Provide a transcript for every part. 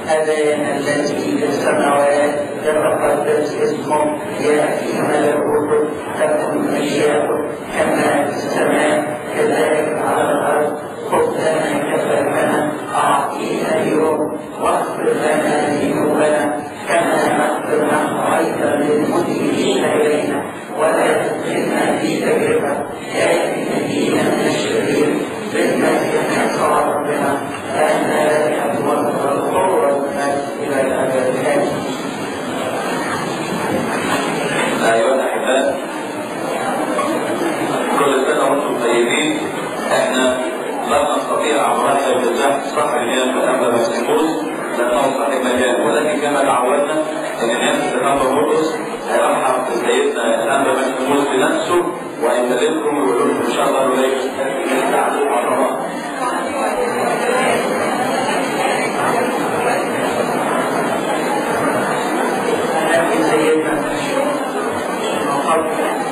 أبانا الذي في السماوات يتقدس اسمه يأتي ملكوته تكن مشيئته كما في السماء كذلك على الأرض خبزنا كفافنا أعطينا اليوم واغفر لنا ذنوبنا كما نغفر نحن أيضا للمذنبين إلينا ولا تدخلنا في تجربة لكن نجينا من الشرير بالمسيح يسوع ربنا لأن لك القوة والمجد إلى الأبد آمين أيها الأحباء كل سنة وأنتم طيبين احنا لم نستطيع عمرنا بالله صح اليوم الأنبا مسيحوس لأنه صاحب مجال ولكن كما تعودنا أن نفس الأنبا مرقس هيرحب بسيدنا الأنبا مسيحوس بنفسه ويكلمكم ويقول لكم إن شاء الله إليك تعليم عظمات لكن سيدنا وقبل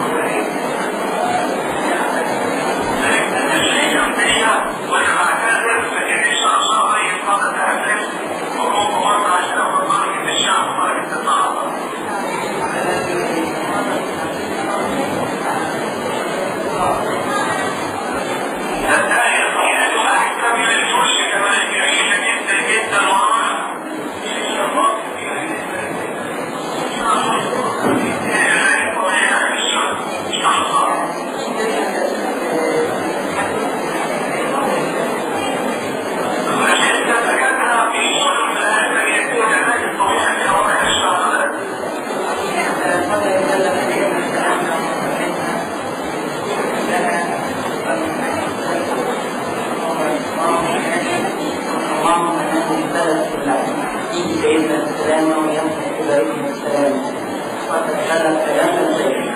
اللهم انه بلد كلها سيدنا السلام ويمحى اليكم السلام وقد خلق كلاما سيدنا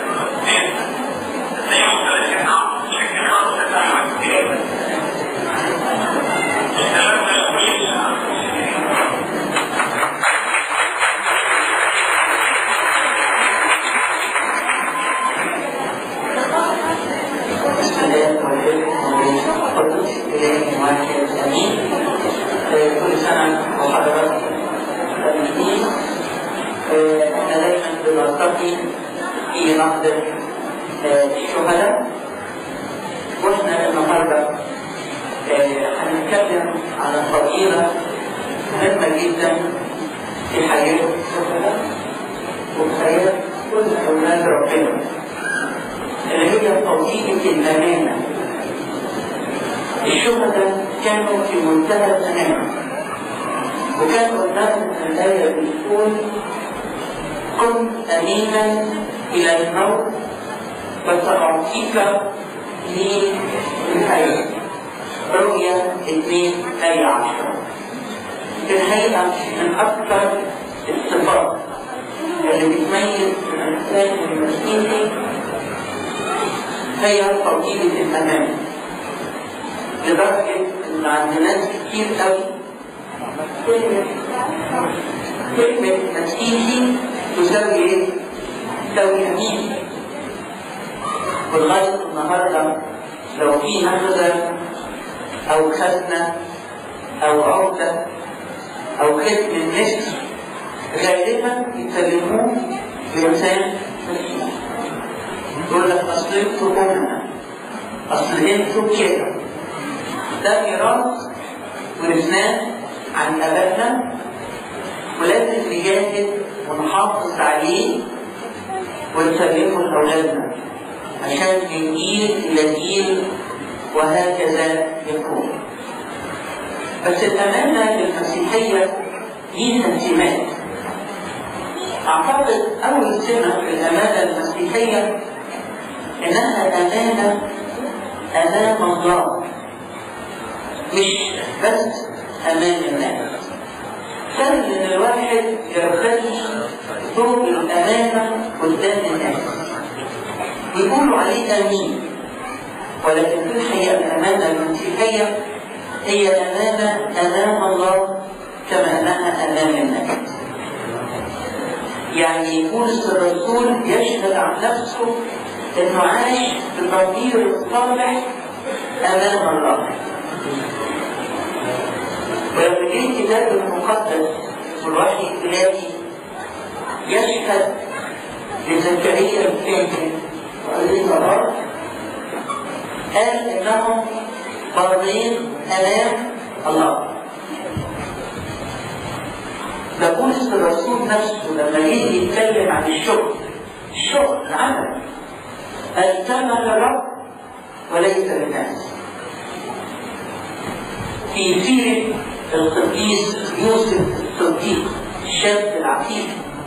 بسم الله والابن والروح القدس اله واحد امين كل سنه وحضراتكم طيبين احنا دايما بنلتقي في نهضه الشهداء واحنا النهارده هنتكلم عن فضيله مهمه جدا في حياه الشهداء وفي حياه كل اولاد ربنا اللي هي توظيفة الأمانة الشهداء كانوا في منتهى الأمانة وكان قدامهم الآية بتقول كن أمينا إلى الموت فسأعطيك للحياة رؤيا اثنين آية عشرة في الحقيقة من أكثر الصفات اللي بتميز الإنسان المسيحي هي توكيل الأمان لدرجة إن عند ناس كتير قوي كلمة كلمة مسيحي تساوي إيه؟ تساوي أمين ولغاية النهاردة لو في نهزة أو خزنة أو عقدة أو ختم النسر غالبا يكلموه بإنسان مسيحي يقول لك اصل انتوا امنا اصل انتوا كده ده ميراث ورثناه عن ابائنا ولازم نجاهد ونحافظ عليه ونسلمه لاولادنا عشان من جيل الى جيل وهكذا يكون بس الامانه المسيحيه ليها سمات اعتقد اول سمه في الامانه المسيحيه انها امانه امام الله مش بس امام الناس سهل ان الواحد يرتدي ثوب الامانه قدام الناس ويقولوا عليه امين ولكن في الحقيقه الامانه المسيحيه هي امانه امام الله كما انها امام الناس يعني بولس الرسول يشهد عن نفسه انه عايش بضمير الصالح امام الله ولما جه الكتاب المقدس والوحي الإلهي يشهد لزكريا الكاهن وعليه الأرض قال إنهم بارين أمام الله ده بولس الرسول نفسه لما يجي يتكلم عن الشغل الشغل العمل قال كما للرب وليس للناس في سيرة القديس يوسف الصديق الشاب العفيف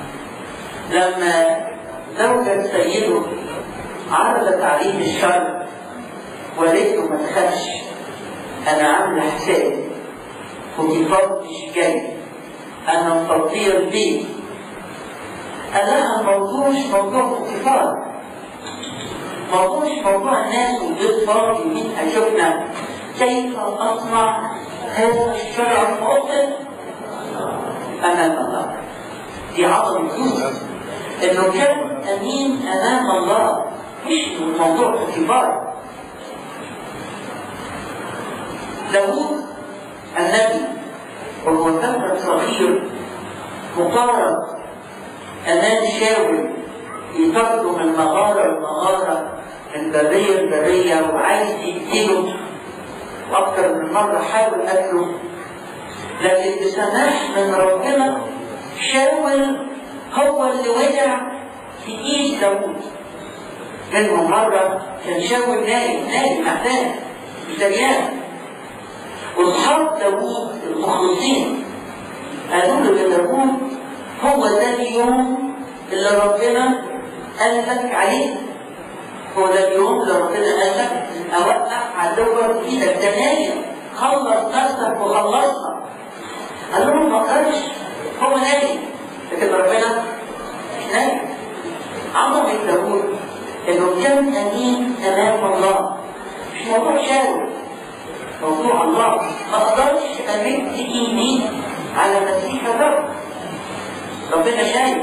لما زوجة سيده عرضت عليه الشر وقالت له ما تخافش انا عامله حسابي وكفار مش جاي انا مفضيه البيت قال لها الموضوع مش موضوع كفار موضوع مش موضوع الناس والبيت فاضي ومين هيشوفنا كيف اصنع هذا الشرع المؤقت امام الله دي عظمه يوسف انه كان امين امام الله مش موضوع كبار داوود النبي وهو فتى صغير مقارب امام شاول يطرده من مغاره لمغاره من بريه لبريه وعايز يقتله اكثر من مره حاول قتله لكن بسماح من ربنا شاول هو اللي وقع في ايد داوود منهم مرة كان شاول نايم نايم عفان مش دريان واصحاب داوود المخلصين قالوا له يا داوود هو ده اليوم اللي ربنا قال لك عليه هو ده اليوم اللي ربنا قال لك اوقع عدوك بايدك ده نايم خلص نفسك وخلصنا قال له ما فكرش هو نايم لكن ربنا مش نايم عظمة داوود انه كان امين امام الله مش موضوع شاول موضوع الله ما اقدرش امد ايدي على مسيح الرب ربنا شايف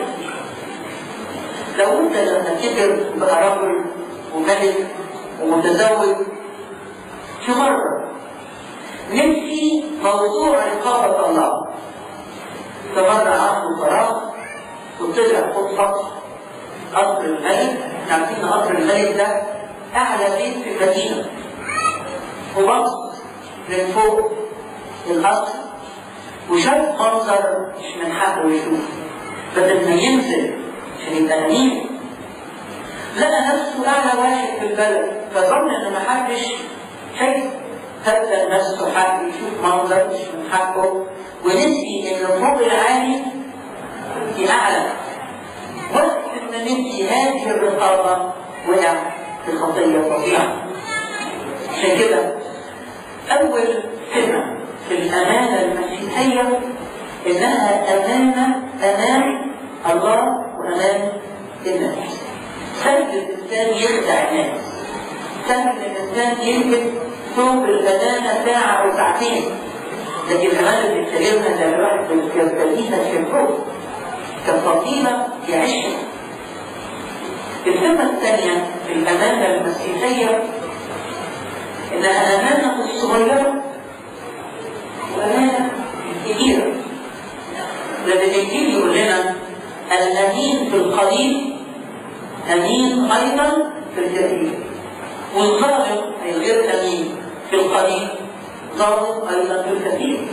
لو انت لما كبر بقى رجل وملك ومتزوج في مرة نمشي موضوع رقابة الله فمرة عنده فراغ وطلع فوق سطح قصر الملك احنا عارفين قصر الملك ده اعلى بيت في المدينه وبص من فوق القصر وشاف منظر مش من حقه يشوفه بدل ما ينزل عشان يبقى امين لقى نفسه اعلى واحد في البلد فظن ان محدش شايف هدى نفسه حق يشوف منظر مش من حقه ونسي ان الفوق العالي في اعلى وقت ما نمشي هذه الرقابة وقع في خطية فظيعة عشان كده أول كلمة في الأمانة المسيحية إنها أمانة أمام الله وأمام الناس سهل الإنسان يخدع الناس سهل الإنسان يلبس ثوب الأمانة ساعة أو ساعتين لكن الأمانة اللي بتكلمها زي الواحد بالكرتالينا شنفوه كفضيلة يعيشها الصفة الثانية في الأمانة المسيحية إنها أمانة الصغيرة وأمانة كبيرة لأن الإنجيل يقول لنا الأمين في القليل أمين أيضا في الكثير والظالم أي غير أمين في القليل ظالم أيضا في الكثير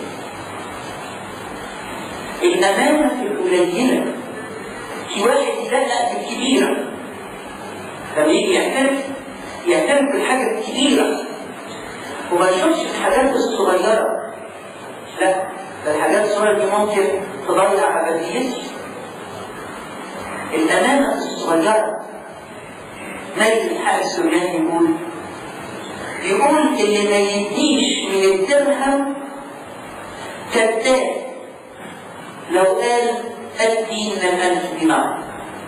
الأمانة في القليلة في واحد يدلق في الكبيرة لما يجي يعترف يعترف بالحاجة الكبيرة وما يشوفش الحاجات الصغيرة لا ده الحاجات الصغيرة دي ممكن تضيع أبديتي الأمانة الصغيرة مجد الحق السورياني يقول يقول اللي ما يديش من الدرهم كذاب لو قال أدي من الألف دينار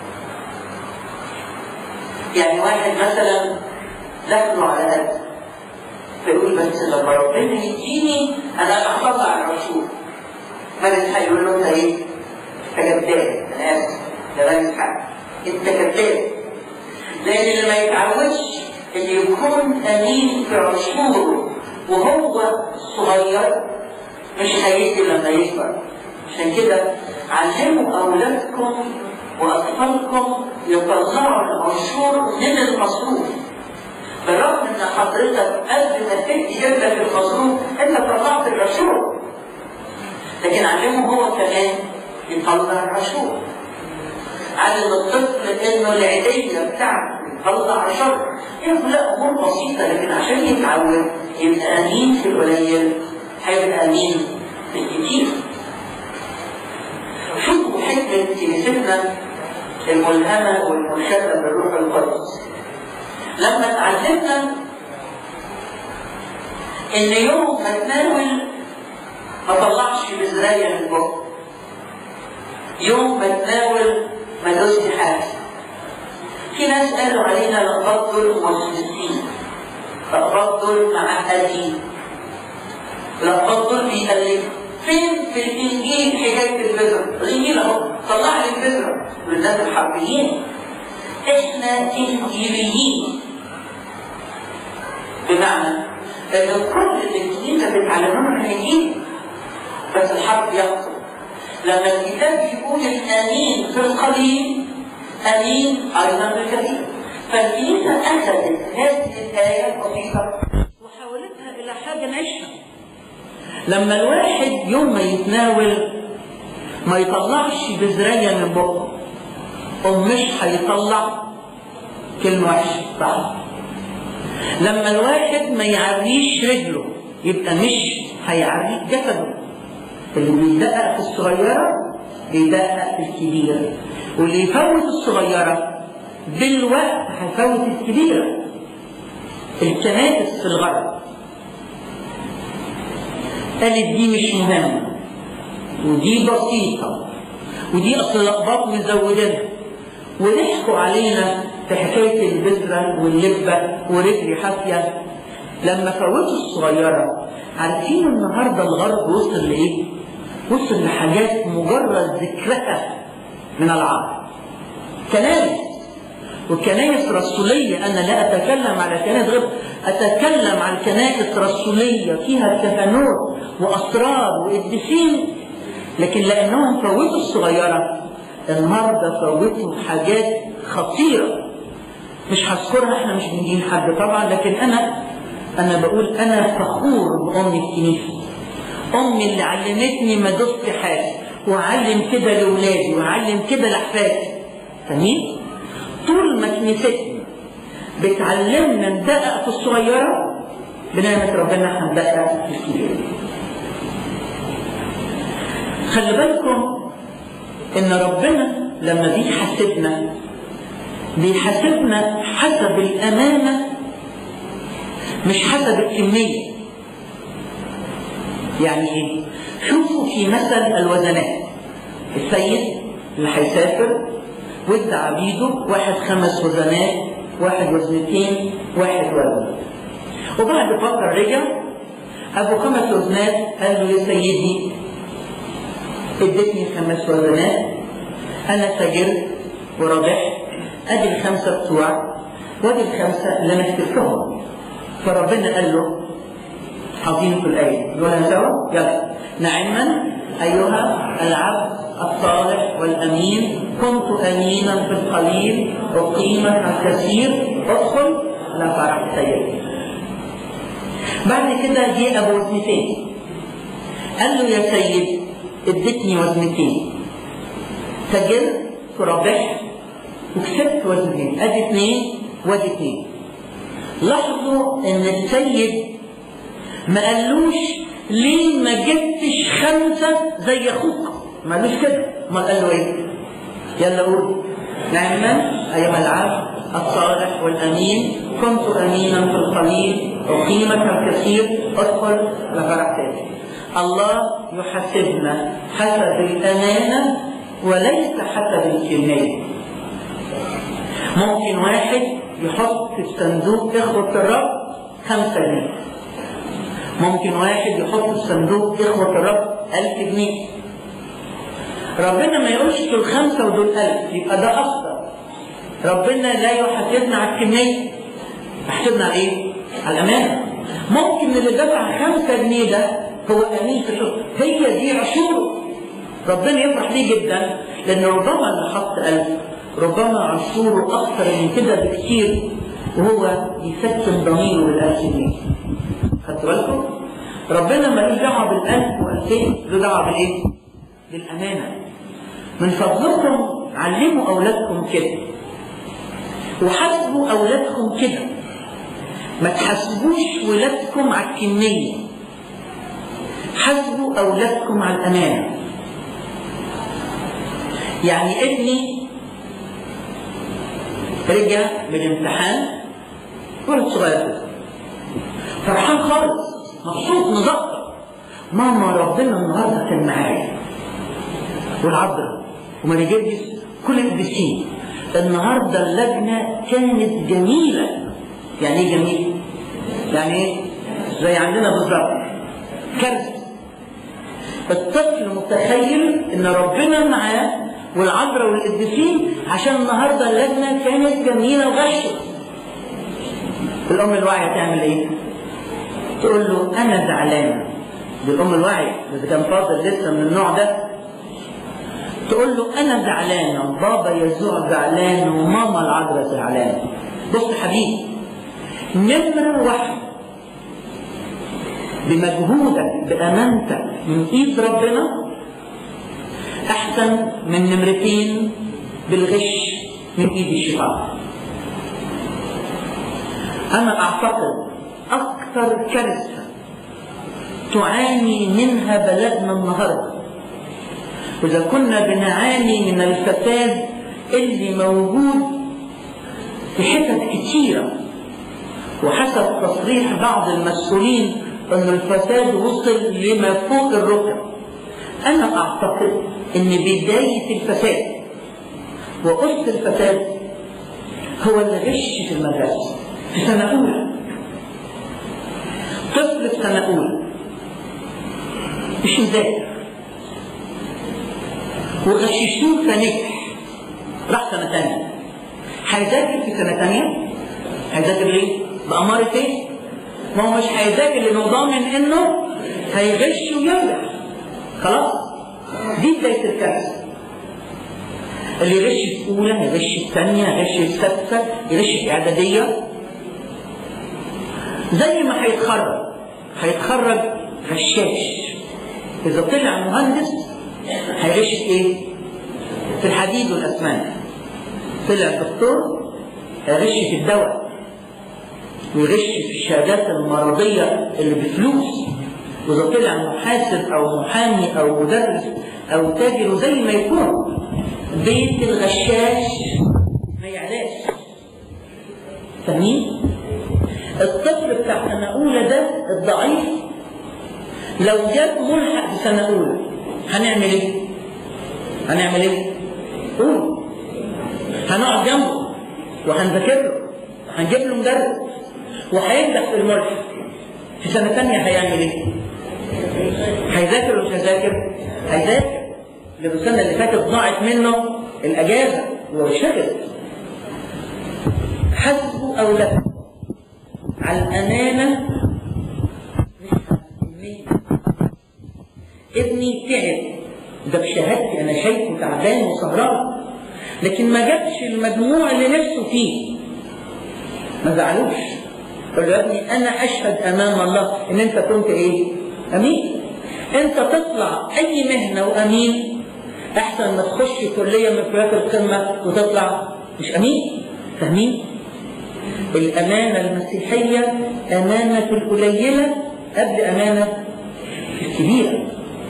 يعني واحد مثلا دخله على قد فيقول بس لما ربنا يديني انا احافظ على الرسول مالك هيقول له انت ايه؟ انت كذاب انا اسف ده مالك حق انت كذاب لان اللي ما يتعودش ان يكون امين في عشوره وهو صغير مش هيجي لما يكبر عشان كده علموا اولادكم واطفالكم يطلعوا العشور من المصروف بالرغم ان حضرتك قبل ما تدي ابنك المصروف انت طلعت العشور لكن علمه هو كمان يطلع العشور علم الطفل انه العيديه بتاعته يطلع عشر يقول لا امور بسيطه لكن عشان يتعود يبقى امين في القليل هيبقى امين في الكتير شوفوا حكمه كنيستنا الملهمه والمرشده بالروح القدس لما اتعلمنا ان يوم ما تناول ما طلعش بزرايه من بقه يوم ما تناول ما دوست حاجه في ناس قالوا علينا الاقباط دول ملحدين الاقباط دول معقدين الاقباط دول بيقلدوا فين في الانجيل حكايه البذره؟ الانجيل اهو طلع لي البذره للناس الحربيين احنا انجيليين بمعنى ان كل اللي الكنيسه بتعلموه من الانجيل بس الحرب يقتل لما الكتاب يقول الامين في القليل امين ايضا بالكثير فالكنيسه اخذت هذه الايه البسيطه وحولتها الى حاجه نعيشها لما الواحد يوم ما يتناول ما يطلعش بزرايه من بقه ومش هيطلع كلمه وحشه صح لما الواحد ما يعريش رجله يبقى مش هيعري جسده اللي بيدقق في الصغيرة بيدقق في الكبيرة واللي يفوت الصغيرة بالوقت هيفوت الكبيرة الكنائس في الغرب قالت دي مش مهمة ودي بسيطة ودي أصل الأقباط مزودينها وضحكوا علينا في حكاية البذرة واللبة ورجل حافية لما فوتوا الصغيرة عارفين النهاردة الغرب وصل لإيه؟ وصل لحاجات مجرد ذكرها من العقل كنائس وكنائس رسولية أنا لا أتكلم على كنائس غير أتكلم عن كنائس رسولية فيها كهنوت وأسرار وقديسين لكن لأنهم فوتوا الصغيرة النهارده فوتوا حاجات خطيرة مش هذكرها احنا مش بنجين حد طبعا لكن أنا أنا بقول أنا فخور بأم الكنيسة أمي اللي علمتني ما دست حاجة وأعلم كده لأولادي وأعلم كده لأحفادي فاهمين؟ طول ما كنيستنا بتعلمنا ندقق في الصغيرة بنعمة ربنا هندقق في الكبيرة. خلي بالكم إن ربنا لما بيحاسبنا بيحاسبنا حسب الأمانة مش حسب الكمية. يعني إيه؟ شوفوا في مثل الوزنات السيد اللي هيسافر وادى عبيده واحد خمس وزنات واحد وزنتين واحد وزن وبعد فترة رجع أبو خمس وزنات قال له يا سيدي اديتني خمس وزنات أنا تاجرت وربحت أدي الخمسة بتوعك وأدي الخمسة اللي أنا كتبتهم فربنا قال له حاطين في الآية نقولها سوا يلا نعما أيها العبد الصالح والأمين كنت أمينا في القليل أقيمك على الكثير ادخل لا فرح سيدي بعد كده جه أبو وزنتين قال له يا سيد اديتني وزنتين سجلت وربحت وكسبت وزنتين ادي اثنين وادي اثنين لاحظوا ان السيد ما قالوش ليه ما جبتش خمسه زي اخوك ما قالوش كده ما قال له ايه يلا قول نعما ايها العبد الصالح والامين كنت امينا في القليل اقيمك الكثير ادخل لفرح تاني الله يحاسبنا حسب الامانه وليس حسب الكميه ممكن واحد يحط في الصندوق اخوة الرب خمسة جنيه ممكن واحد يحط في صندوق اخوة الرب ألف جنيه ربنا ما يقولش دول خمسة ودول ألف يبقى ده أفضل ربنا لا يحاسبنا على الكمية يحاسبنا على إيه؟ على الأمانة ممكن اللي دفع خمسة جنيه ده هو امين في الحب هي دي عشوره ربنا يفرح ليه جدا لان ربما اللي حط قلب ربما عشوره اكثر من كده بكثير وهو يسكن ضميره بالالف دي خدتوا بالكم؟ ربنا مالوش دعوه بالالف والفين له دعوه بالايه؟ بالامانه من فضلكم علموا اولادكم كده وحاسبوا اولادكم كده ما تحاسبوش ولادكم على الكميه حاسبوا اولادكم على الامانه يعني ابني رجع من الامتحان ولد صغير كده فرحان خالص مبسوط مزقطر ماما ربنا النهارده كان معايا والعذراء وما نجيبش كل القديسين النهارده اللجنه كانت جميله يعني ايه جميله؟ يعني ايه؟ زي عندنا بالظبط كارثه الطفل متخيل ان ربنا معاه والعذراء والقديسين عشان النهارده اللجنه كانت جميله وغشه الام الواعيه تعمل ايه؟ تقول له انا زعلانه دي الام الواعيه اذا كان فاضل لسه من النوع ده تقول له انا زعلانه وبابا يسوع زعلان وماما العذراء زعلانه بص حبيبي نمره واحد بمجهودك بامانتك من ايد ربنا احسن من نمرتين بالغش من ايد الشيطان انا اعتقد اكثر كارثه تعاني منها بلدنا النهارده واذا كنا بنعاني من الفساد اللي موجود في حتت كتيره وحسب تصريح بعض المسؤولين ان الفساد وصل لما فوق الركب انا اعتقد ان بدايه الفساد وقصه الفساد هو الغش في المدرسه في سنه اولى طفل في سنه اولى مش مذاكر وغششوه فنجح راح سنه ثانيه هيذاكر في سنه ثانيه هيذاكر ليه؟ بأمارة ايه؟ ما هو مش هيذاكر لانه ضامن انه هيغش وينجح خلاص؟ دي بداية الكارثة اللي يغش في أولى يغش في ثانية يغش في سادسة يغش في إعدادية زي ما هيتخرج هيتخرج غشاش إذا طلع مهندس هيغش في إيه؟ في الحديد والأسمنت طلع دكتور هيغش في الدواء ويغش في الشهادات المرضية اللي بفلوس وإذا طلع محاسب أو محامي أو مدرس أو تاجر زي ما يكون بيت الغشاش ما يعلاش فاهمين؟ الطفل بتاع سنة أولى ده الضعيف لو جاب ملحق في سنة أولى هنعمل إيه؟ هنعمل إيه؟ قول هنقعد جنبه وهنذاكر له وهنجيب له مدرس وهينجح في الملحق في سنة ثانية هيعمل ايه؟ هيذاكر ولا مش هيذاكر؟ هيذاكر لأن السنة اللي فاتت ضاعت منه الأجازة وشغل حسبوا أولادكم على الأمانة مش على الكمية ابني تعب ده بشهادتي أنا شايفه تعبان وسهران لكن ما جابش المجموع اللي نفسه فيه ما زعلوش قال له يا ابني انا اشهد امام الله ان انت كنت ايه؟ امين. انت تطلع اي مهنه وامين احسن ما تخش كليه من كليات القمه وتطلع مش امين. فاهمين؟ الامانه المسيحيه امانه في القليله قبل امانه في الكبيره.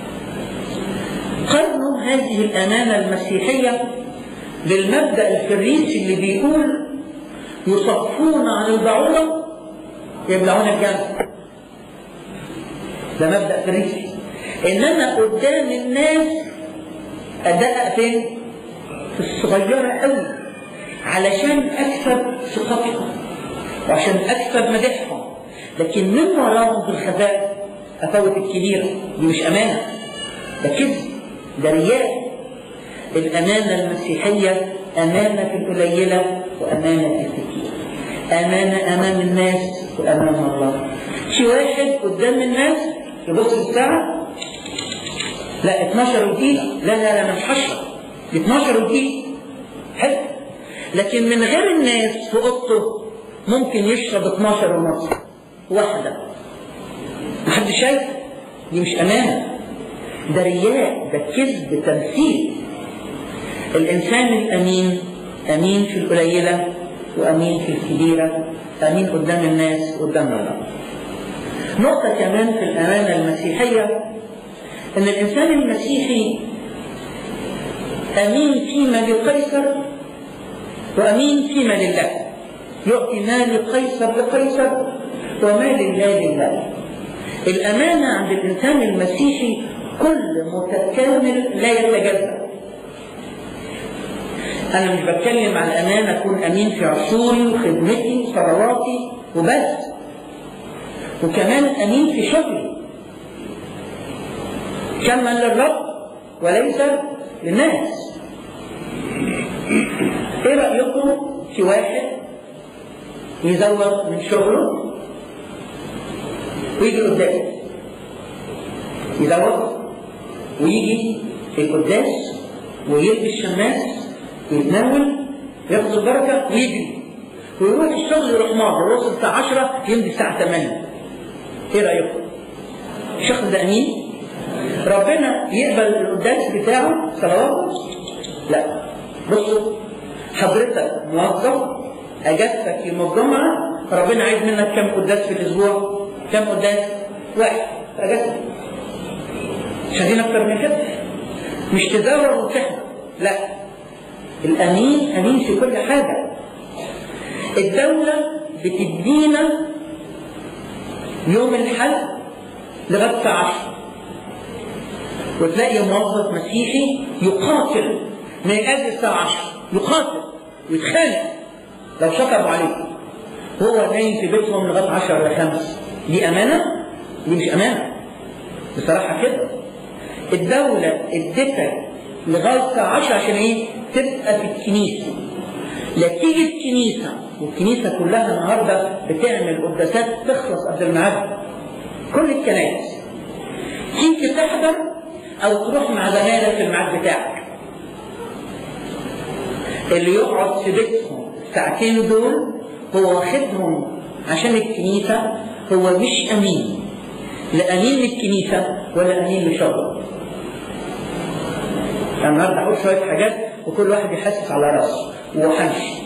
قارنوا هذه الامانه المسيحيه بالمبدا الفريسي اللي بيقول يصفون عن البعوضة يبلعون الجنة ده مبدأ فريسي إنما قدام الناس أداء فين؟ في الصغيرة قوي علشان أكسب ثقتهم وعشان أكسب مدحهم لكن من وراهم في الخفاء أفوت الكبيرة دي مش أمانة ده كذب ده رياء الأمانة المسيحية أمانة في القليلة وأمانة في الكثير أمانة أمام الناس وأمام الله في واحد قدام الناس يبص الساعة لا 12 ودقيقة لا لا لا مش 10 دي 12 ودقيقة حلو لكن من غير الناس في اوضته ممكن يشرب 12 ونص واحدة محدش شايف دي مش أمانة ده رياء ده كذب تمثيل الإنسان الأمين أمين في القليلة وأمين في الكبيرة أمين قدام الناس قدام الله نقطة كمان في الأمانة المسيحية أن الإنسان المسيحي أمين فيما لقيصر وأمين فيما لله يعطي ما لقيصر لقيصر وما لله لله الأمانة عند الإنسان المسيحي كل متكامل لا يتجزأ أنا مش بتكلم عن الأمانة أكون أمين في عصوري وخدمتي وصلواتي وبس وكمان أمين في شغلي كما للرب وليس للناس ايه رأيكم في واحد يزوغ من شغله ويجي قدام يزوغ ويجي في القداس ويلبس شماس ويتناول ياخد البركة ويجري ويروح الشغل يروح ماضي يوصل الساعة 10 يمضي الساعة 8 ايه رأيكم؟ الشخص ده أمين؟ ربنا يقبل القداس بتاعه صلواته؟ لا بصوا حضرتك موظف اجازتك يوم الجمعه ربنا عايز منك كم قداس في الاسبوع؟ كم قداس؟ واحد في اجازتك مش عايزين اكتر من كده مش تزور وتحضر لا الامين امين في كل حاجه الدوله بتدينا يوم الحد لغايه الساعه 10 وتلاقي موظف مسيحي يقاتل من اجل الساعه 10 يقاتل ويتخانق لو شكروا عليه هو نايم في بيتهم لغايه 10 ولا 5 دي امانه؟ دي مش امانه بصراحه كده الدوله ادتك لغايه الساعه 10 عشان ايه؟ تبقى في الكنيسه لا تيجي الكنيسه والكنيسه كلها النهارده بتعمل قداسات تخلص قبل الميعاد كل الكنائس تيجي تحضر او تروح مع زمايلك في الميعاد بتاعك اللي يقعد في بيتهم الساعتين دول هو واخدهم عشان الكنيسة هو مش أمين لا أمين للكنيسة ولا أمين لشغله أنا النهارده هقول شوية حاجات وكل واحد يحسس على راسه وحمشي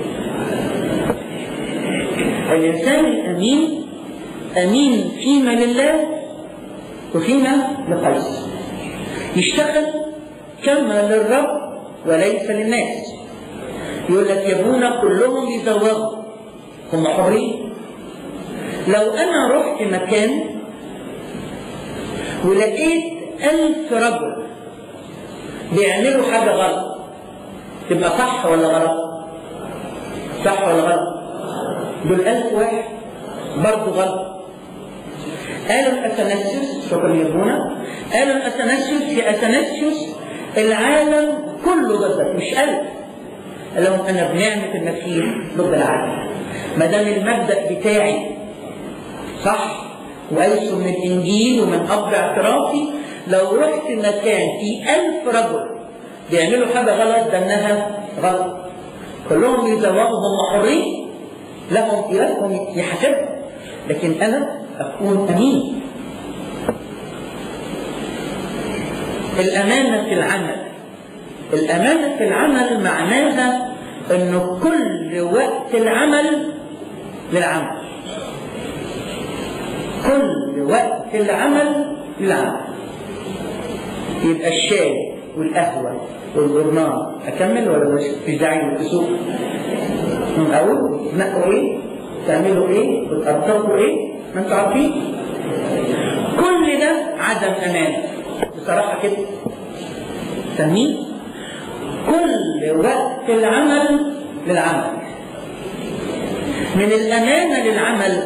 الإنسان الأمين أمين فيما لله وفيما لقيس يشتغل كما للرب وليس للناس يقول لك يبون كلهم يزوغوا هم حرين لو انا رحت مكان ولقيت ألف رجل بيعملوا حاجة غلط تبقى صح ولا غلط؟ صح ولا غلط؟ دول ألف واحد برضه غلط قالوا الأثناسيوس شكرا يبونا قالوا الأثناسيوس في أثناسيوس العالم كله ضدك مش ألف قال لهم أنا بنعمة المسيح ضد العالم ما دام المبدأ بتاعي صح وأيسوا من الإنجيل ومن أب اعترافي لو رحت مكان فيه ألف رجل بيعملوا حاجة غلط ده إنها غلط كلهم يزوقوا هم حرين لهم إلههم يحاسبهم لكن أنا أكون أمين الأمانة في العمل الأمانة في العمل معناها أنه كل وقت العمل للعمل كل وقت العمل للعمل يبقى الشاي والقهوة والجرنان أكمل ولا مش في داعي للكسوف؟ من أول تنقوا إيه؟ تعملوا إيه؟ وتقطعوا إيه؟ ما أنتوا عارفين؟ كل ده عدم أمانة بصراحة كده سميه كل وقت العمل للعمل من الأمانة للعمل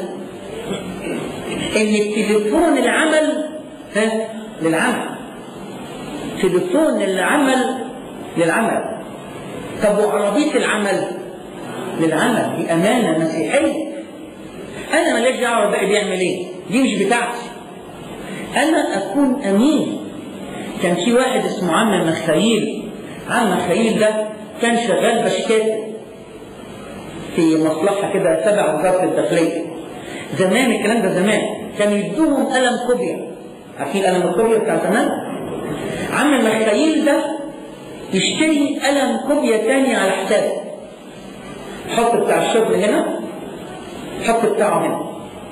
إن التليفون العمل ها للعمل تليفون العمل للعمل طب وعربية العمل للعمل دي أمانة مسيحية أنا ماليش دعوة بقى بيعمل إيه دي مش بتاعتي انا اكون امين كان في واحد اسمه عم مخايل عم مخايل ده كان شغال بشكاتب في مصلحة كده تبع وزارة الداخلية زمان الكلام ده زمان كان يدوهم قلم كوبيا عارفين قلم الكوبيا بتاع زمان عم المخايل ده يشتري قلم كوبيا تاني على حسابه حط بتاع الشغل هنا حط بتاعه هنا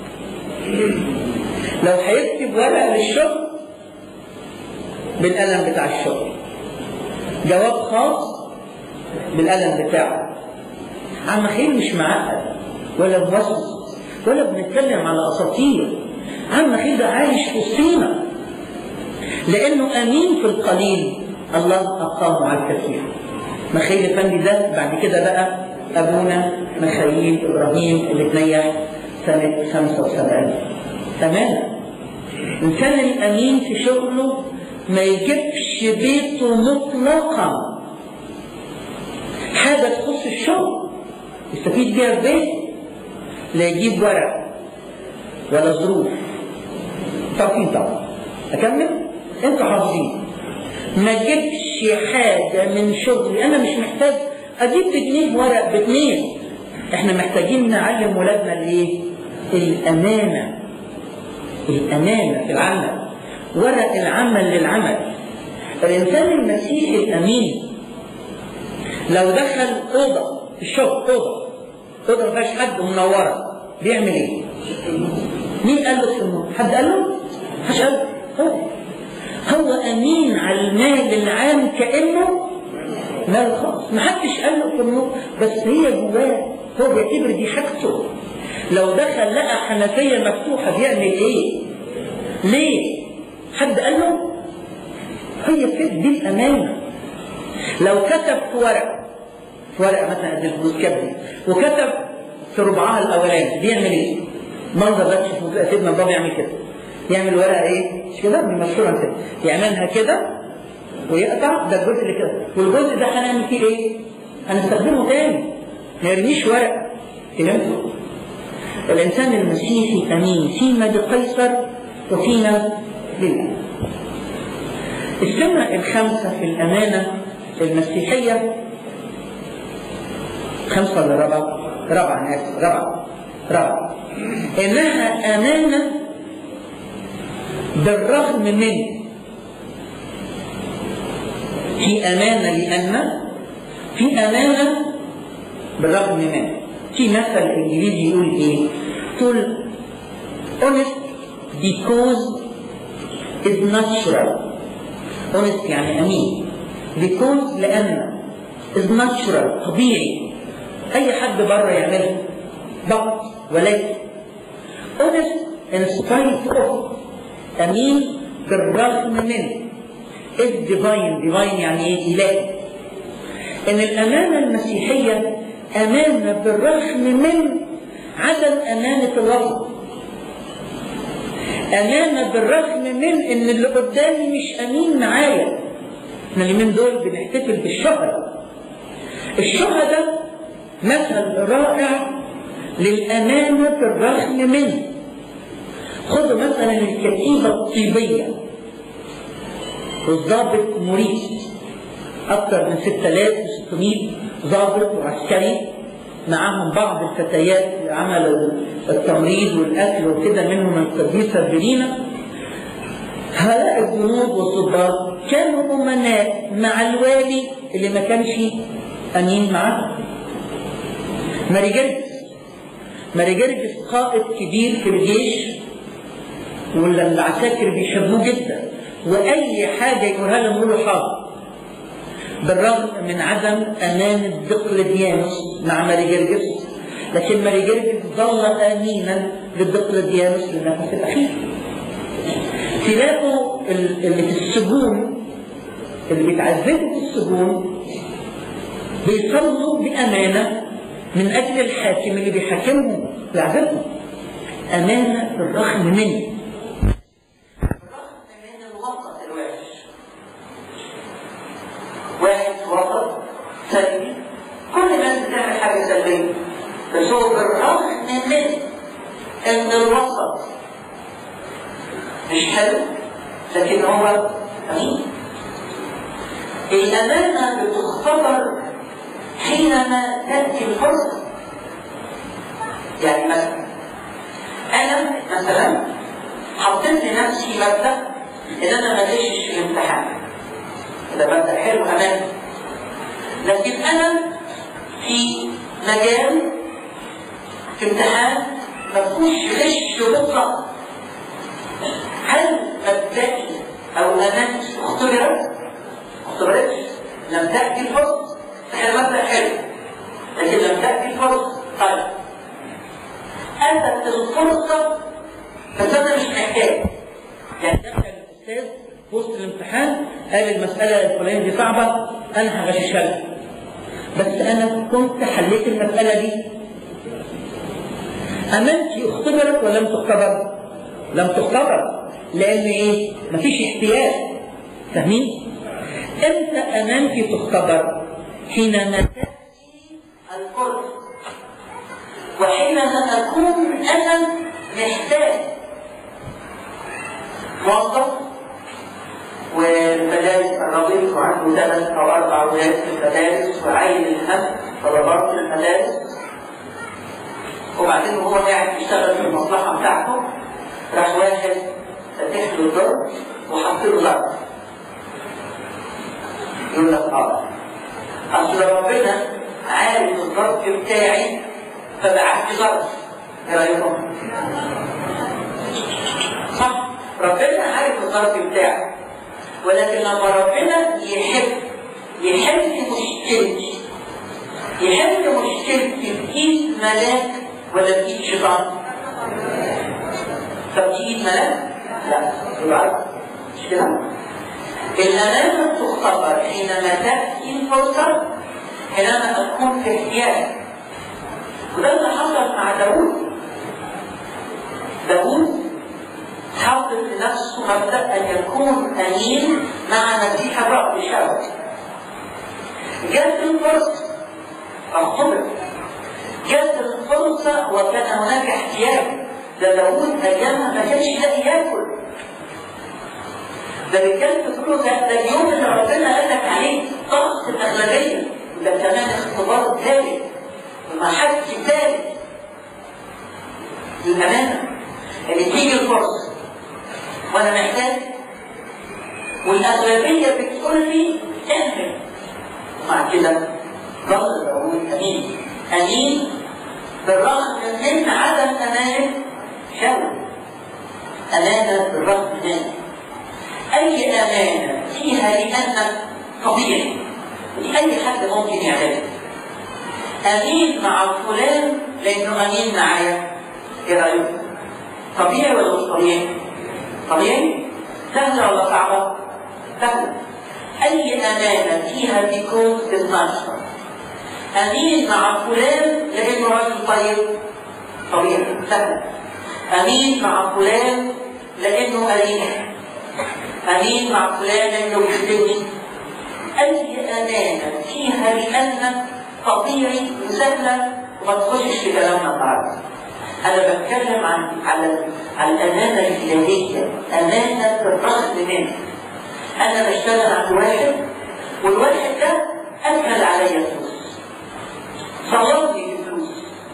لو هيكتب ورقة للشغل بالقلم بتاع الشغل جواب خاص بالقلم بتاعه عم خير مش معقد ولا موسوس ولا بنتكلم على اساطير عم خير ده عايش في وسطينا لانه امين في القليل الله اقامه على الكثير مخيل افندي ده بعد كده بقى ابونا مخيل ابراهيم اللي اتنيح سنه 75 تمام ان كان الامين في شغله ما يجيبش بيته مطلقا حاجه تخص الشغل يستفيد بيها في بيته لا يجيب ورق ولا ظروف تعرفين طبعا اكمل انتوا حافظين ما جبش حاجه من شغلي انا مش محتاج اجيب بجنيه ورق بجنيه احنا محتاجين نعلم ولادنا الايه الامانه الامانه في العمل ورق العمل للعمل الانسان المسيحي الامين لو دخل اوضه في الشغل اوضه اوضه ما فيهاش حد منوره بيعمل ايه؟ مين قال له السمو؟ حد قال له؟ محدش قال له هو هو امين على المال العام كانه مال خاص ما حدش قال له السمو بس هي جواه هو بيعتبر دي حاجته لو دخل لقى حنفيه مفتوحه بيعمل ايه؟ ليه؟ حد قال له؟ هي كده دي الامانه لو كتب في ورق في ورقه مثلا قد الفلوس كبدي وكتب في ربعها الاولاني بيعمل ايه؟ منظر ده تشوفوا سيدنا البابا يعمل كده يعمل ورقه ايه؟ مش كده؟ دي مشهوره كده يعملها كده ويقطع ده الجزء اللي كده والجزء ده هنعمل فيه ايه؟ هنستخدمه تاني ما يرميش ورق فهمتوا؟ الانسان المسيحي امين فيما لقيصر وفيما لله السنة الخامسة في الأمانة المسيحية خمسة ولا رابعة؟ رابعة أنا آسف رابعة رابعة إنها أمانة بالرغم من في أمانة لأن في أمانة بالرغم من في مثل إنجليزي يقول إيه؟ تقول honest because is natural honest يعني أمين because لأن is natural طبيعي أي حد بره يعملها but ولكن honest in spite of أمين بالرغم من is divine divine يعني إيه إلهي إن الأمانة المسيحية أمانة بالرغم من عدم أمانة الوسط أمانة بالرغم من إن اللي قدامي مش أمين معايا احنا اليومين دول بنحتفل بالشهداء الشهداء مثل رائع للأمانة بالرغم من خذوا مثلا الكتيبة الطيبية والضابط موريس أكثر من 6600 ضابط وعسكري معاهم بعض الفتيات اللي عملوا التمريض والأكل وكده منهم القديسة فيرينا هؤلاء الجنود والضباط كانوا أمناء مع الوالي اللي ما كانش أمين معاه ماري جرجس ماري جرجس قائد كبير في الجيش والعساكر بيحبوه جدا وأي حاجة يقولها لهم يقولوا حاضر بالرغم من عدم أمانة دقلديانوس مع ماري جرجس لكن ماري جرجس ظل آمينا للدقلديانوس للنفس الأخير تلاقوا اللي في السجون اللي بيتعذبوا في السجون بيصلوا بأمانة من أجل الحاكم اللي بيحاكمهم يعذبهم أمانة بالرغم من بالرغم من الوسط الوحش واحد وسط سلبي كل الناس بتعمل حاجة سلبية بس هو بالرغم من ان الوسط مش حلو لكن هو أمين الأمانة بتختبر حينما تأتي الفرصة يعني مثلا أنا مثلا حطيت لنفسي مبدأ إن أنا ما أغشش في الامتحان ده مبدأ حلو أماني لكن أنا في مجال في امتحان ما فيهوش غش مطلق هل مبدئي أو أمانتي اختبرت؟ ما اختبرتش لم تأتي الفرصة احنا مبدأ حلو لكن لم تأتي الفرصة طيب أتت الفرصة بس أنا مش محتاج يعني دخل الأستاذ في وسط الامتحان قال المسألة الفلانية دي صعبة أنا هغششها لك بس أنا كنت حليت المسألة دي أمانتي اختبرت ولم تختبر؟ لم تختبر لأن إيه؟ مفيش احتياج فاهمين؟ امتى امانتي تختبر حينما تاتي الفرصه وحينما اكون انا محتاج موظف والمدارس قربت وعنده ثلاث او اربع ولاد في المدارس وعايل الهم طلبات في المدارس وبعدين وهو قاعد يشتغل في المصلحه بتاعته راح واحد فاتح له الدرج وحط له ضرب يقول لك اه اصل ربنا عارف الظرف بتاعي فبعت لي ظرف ايه رايكم؟ صح ربنا عارف الظرف بتاعي ولكن لما ربنا يحب يحل مشكلتي يحل مشكلتي بإيد ملاك ولا بإيد شيطان؟ طب بإيد ملاك؟ لا يبقى مش كده؟ الأمانة تختبر حينما تأتي الفرصة حينما أكون في احتياج وده اللي حصل مع داوود داوود حط لنفسه مبدأ أن يكون أمين مع مسيح الرب شاول جت الفرصة أخبر جت الفرصة وكان هناك احتياج ده داوود أيامها ما كانش لاقي ياكل ده بيتكلم تقول له ده اليوم اللي ربنا قال لك عليه طقس الاغلبيه وده كمان اختبار ثالث ومحك ثالث للامانه ان تيجي الفرصه وانا محتاج والاغلبيه بتقول لي اعمل ومع كده ظل داوود امين امين بالرغم من عدم امانه شاول امانه بالرغم من أي أمانة فيها لأن طبيعي أي حد ممكن يعملها أمين مع فلان لأنه أمين معايا إيه رأيك؟ طبيعي ولا مش طبيعي؟ طبيعي؟ سهلة ولا صعبة؟ سهلة أي أمانة فيها بيكون بالنشر أمين مع فلان لأنه راجل طيب طبيعي سهل أمين مع فلان لأنه أريح أمين مع فلان لأنه بيحبني أي أمانة فيها لأن طبيعي وسهلة وما تخشش في كلامنا بعد أنا بتكلم عن على عن الأمانة الإلهية أمانة بالرغم منه أنا بشتغل عند واحد والواحد ده أسهل عليا فلوس صور لي فلوس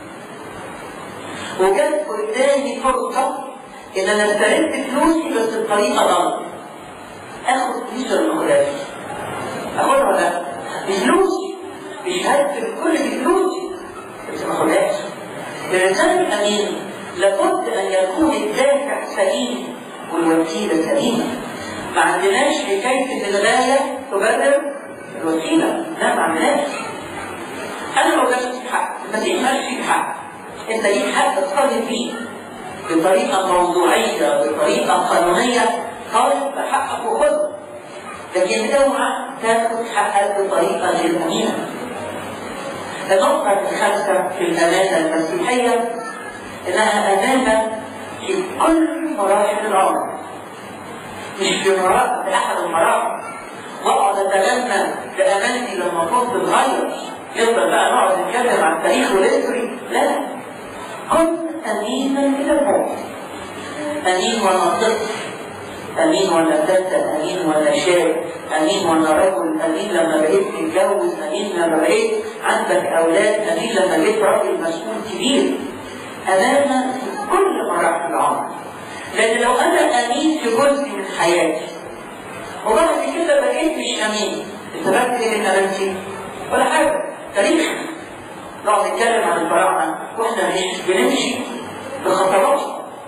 وجت قدامي فرصة إن أنا استردت فلوسي بس بطريقة غلط آخد فلوس ولا ما آخدهاش؟ آخدها ولا لا؟ بفلوسي بشهادة الكل بفلوسي بس ما آخدهاش الإنسان الأمين لابد أن يكون الدافع سليم والوسيلة سليمة ما عندناش حكاية إن الغاية تبرر الوسيلة لا ما عندناش أنا لو جبت حق المسيح ماشي فيك حق أنت ليك حق تصلي فيه بطريقة موضوعية بطريقة قانونية طالب بحقك وخذ لكن اوعى تاخد حقك بطريقة غير أمينة النقطة الخامسة في الأمانة المسيحية إنها أمانة في كل مراحل العمر مش في مراحل في أحد المراحل واقعد أتمنى بأمانتي لما كنت صغير يفضل بقى نقعد نتكلم عن التاريخ والهيستوري لا كنت أمينا إلى الموت أمين وأنا طفل امين ولا فتى امين ولا شاب امين ولا رجل امين لما بقيت تتجوز امين لما بقيت عندك اولاد امين لما بقيت راجل مسؤول كبير امانه في كل مراحل العمر لان لو انا امين في جزء من حياتي وبعد كده بقيت مش امين استفدت ايه من امانتي ولا حاجه تاريخ نقعد نتكلم عن الفراعنه واحنا مش بنمشي بخطوات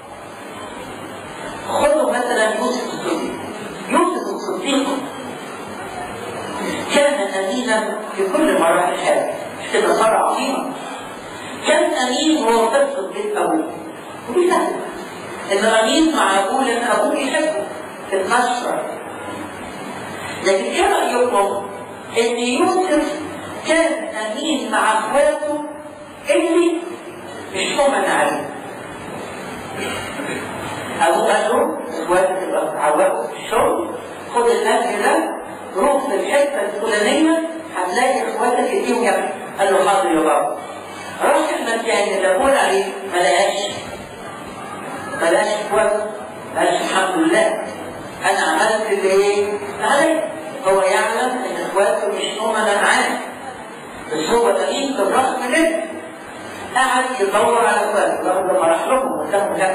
خذوا مثلا يوسف الصديق يوسف الصديق كان امينا في كل مراحل حياته كده صار عظيما كان امين وهو طفل بيت ابوه ودي سهله انه امين مع ابوه لان ابوه يحبه في المشرع لكن ايه رايكم ان يوسف كان امين مع اخواته اللي مش هم عليه ابوه قال له اخواتك تبقى تعوقوا في الشغل خد الاكل ده روح في الحته الفلانيه هتلاقي اخواتك يديهم ياكل قال له حاضر يا بابا راح المكان اللي بقول عليه ما لقاش ما لقاش اخواته قال الحمد لله انا عملت اللي ايه؟ علي هو يعلم ان اخواته مش هم انا معاه بس هو دليل بالرغم منه قعد يدور على اخواته لغايه لما راح لهم وكانوا لا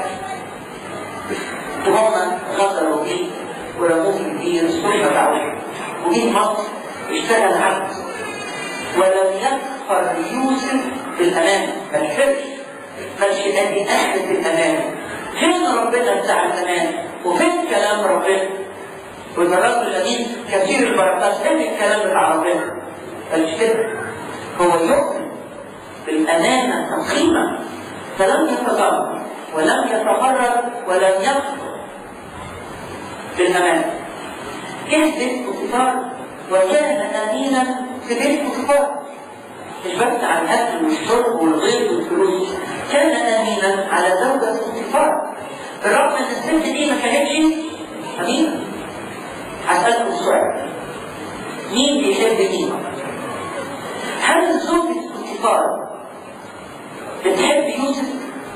وهم غسلوا بيه ورموه في البير صلحت عليه وجه مصر اشتغل عبد ولم يكفر يوسف بالامانه ما كفرش بل ادي اهل بالامانه فين ربنا بتاع الامانه وفين كلام ربنا وإذا الرجل الأمين كثير البركات فين الكلام بتاع ربنا مش كده هو يؤمن بالأمانة القيمة فلم يتضرر ولم يتهرب ولم يكفر بالأمانة جه بيت بوتيفار وكان أمينا في بيت بوتيفار مش بس على الأكل والشرب والغيظ والفلوس كان أمينا على زوجة بوتيفار بالرغم ان الست دي ما كانتش أمينة هسألكم سؤال مين بيحب مين؟ هل زوجة بوتيفار بتحب يوسف؟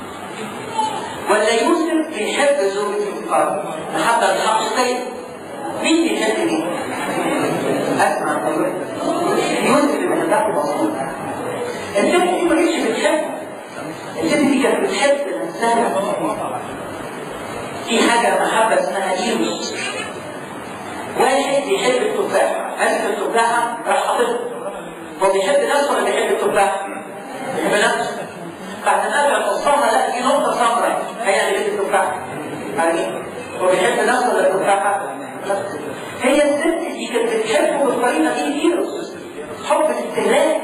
ولا يوسف بيحب زوجة بوتيفار؟ محبة الحقيقية مين بيحب مين؟ اسمع ايوه يوسف اللي بيحبها مظبوط الست دي ما كانتش بتحب الست دي كانت بتحب نفسها في حاجة محبة اسمها ايروس واحد بيحب التفاحة عرف التفاحة راح حاططها هو بيحب نفسه ولا بيحب التفاحة؟ بيحب نفسه بعد ما ابعد قصها لا دي نقطة سمراء هيعمل ايه التفاحة؟ يعني هو بيحب نفسه ولا التفاحة؟ هي الست دي كانت بتحبه بالطريقة دي ايروس حب الاستهلاك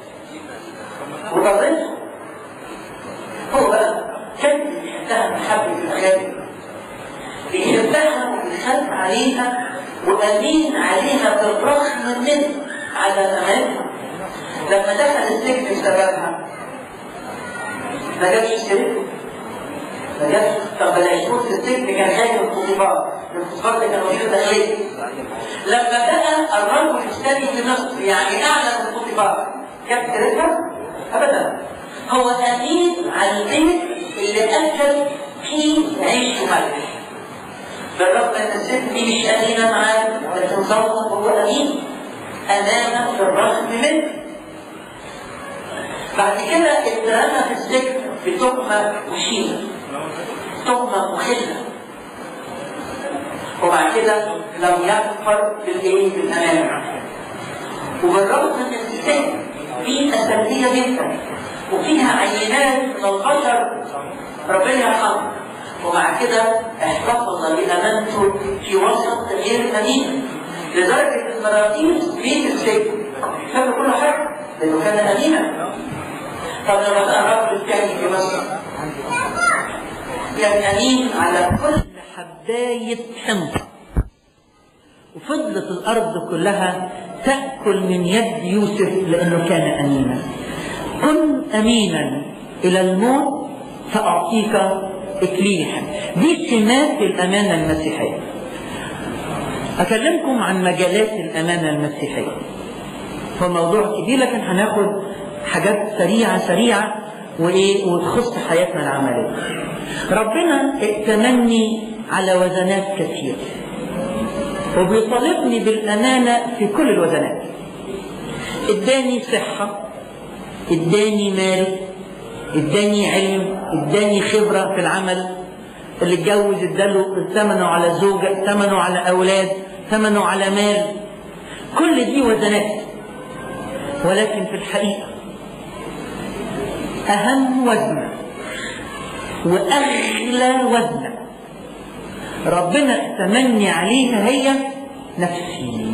وضرته هو بقى كان بيحبها محبة الأغاني بيحبها وبيخاف عليها وأمين عليها بالرغم منه على أمانها لما دخل السجن بسببها ما جابش سيرته ما جابش طب بلاش يكون في السجن كان خايف من الخطيبات الخطيبات كانوا مدير داخلية لما بقى الرجل الثاني في مصر يعني أعلى من الخطيبات جاب سيرتها أبدا هو أمين على البيت اللي أكل فيه عيش وملح بالرغم ان الست دي مش امينه معاه لكن ظنه هو امين امانه في الرغم منه بعد كده اترمى في السجن بتهمه مشينه تهمه مخله وبعد كده لم يكفر بالايه بالامانه وبالرغم من السجن فيه اساسيه جدا وفيها عينات من البشر ربنا يرحمه ومع كده احتفظ بأمانته في وسط غير أمين لدرجة إن مراتيب بيت السجن شافوا كل حاجة لأنه كان أمينا طب لما بقى الرجل الثاني في مصر كان أمين على كل حباية حنطة وفضلت الأرض كلها تأكل من يد يوسف لأنه كان أمينا كن أمينا إلى الموت فأعطيك إكليلا دي سمات الأمانة المسيحية أكلمكم عن مجالات الأمانة المسيحية هو موضوع كبير لكن هناخد حاجات سريعة سريعة وإيه وتخص حياتنا العملية ربنا ائتمني على وزنات كثيرة وبيطالبني بالأمانة في كل الوزنات اداني صحة اداني مال اداني علم اداني خبرة في العمل اللي اتجوز اداله ثمنه على زوجة ثمنه على أولاد ثمنه على مال كل دي وزنات ولكن في الحقيقة أهم وزنة وأغلى وزنة ربنا تمني عليها هي نفسي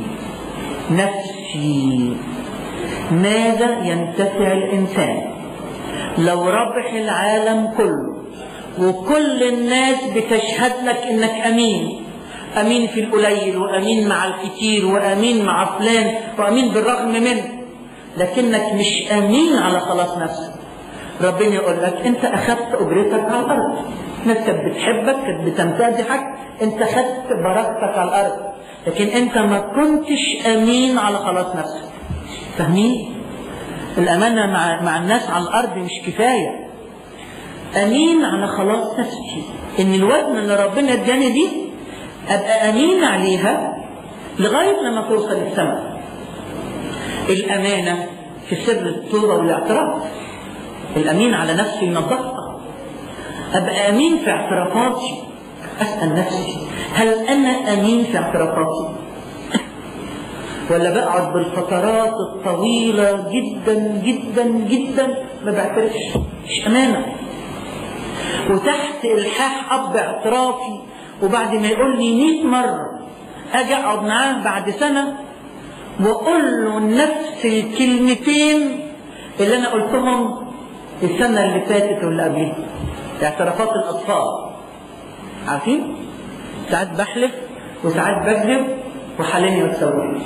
نفسي ماذا ينتفع الإنسان لو ربح العالم كله وكل الناس بتشهد لك انك امين امين في القليل وامين مع الكتير وامين مع فلان وامين بالرغم منه لكنك مش امين على خلاص نفسك ربنا يقول لك انت اخذت اجرتك على الارض ناس كانت بتحبك كانت بتمتدحك انت خدت بركتك على الارض لكن انت ما كنتش امين على خلاص نفسك فاهمين الامانه مع مع الناس على الارض مش كفايه امين على خلاص نفسي ان الوزن اللي ربنا اداني دي ابقى امين عليها لغايه لما توصل السماء الامانه في سر التوبه والاعتراف الامين على نفسي ينظفها ابقى امين في اعترافاتي اسال نفسي هل انا امين في اعترافاتي ولا بقعد بالفترات الطويلة جدا جدا جدا ما بعترفش مش أمانة وتحت إلحاح أب اعترافي وبعد ما يقول لي 100 مرة أجي أقعد معاه بعد سنة وأقول له نفس الكلمتين اللي أنا قلتهم السنة اللي فاتت واللي قبلها اعترافات الأطفال عارفين؟ ساعات بحلف وساعات بكذب وحاليا ما تسويش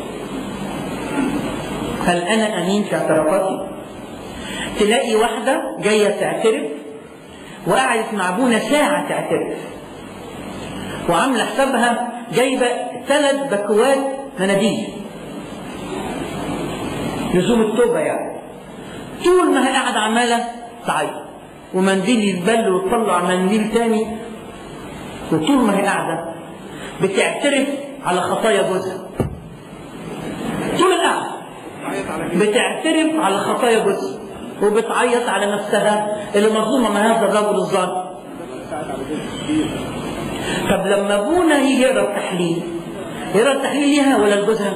هل انا امين في اعترافاتي تلاقي واحده جايه تعترف وقعدت مع ابونا ساعه تعترف وعامله حسابها جايبه ثلاث باكوات مناديل لزوم التوبه يعني طول ما هي قاعده عماله تعيط ومنديل يتبل وتطلع منديل تاني وطول ما هي قاعده بتعترف على خطايا جوزها طول القعده بتعترف على خطايا جوزها وبتعيط على نفسها اللي مظلومه من هذا الرجل الظالم طب لما ابونا يجي يقرا التحليل يقرا التحليل ليها ولا لجوزها؟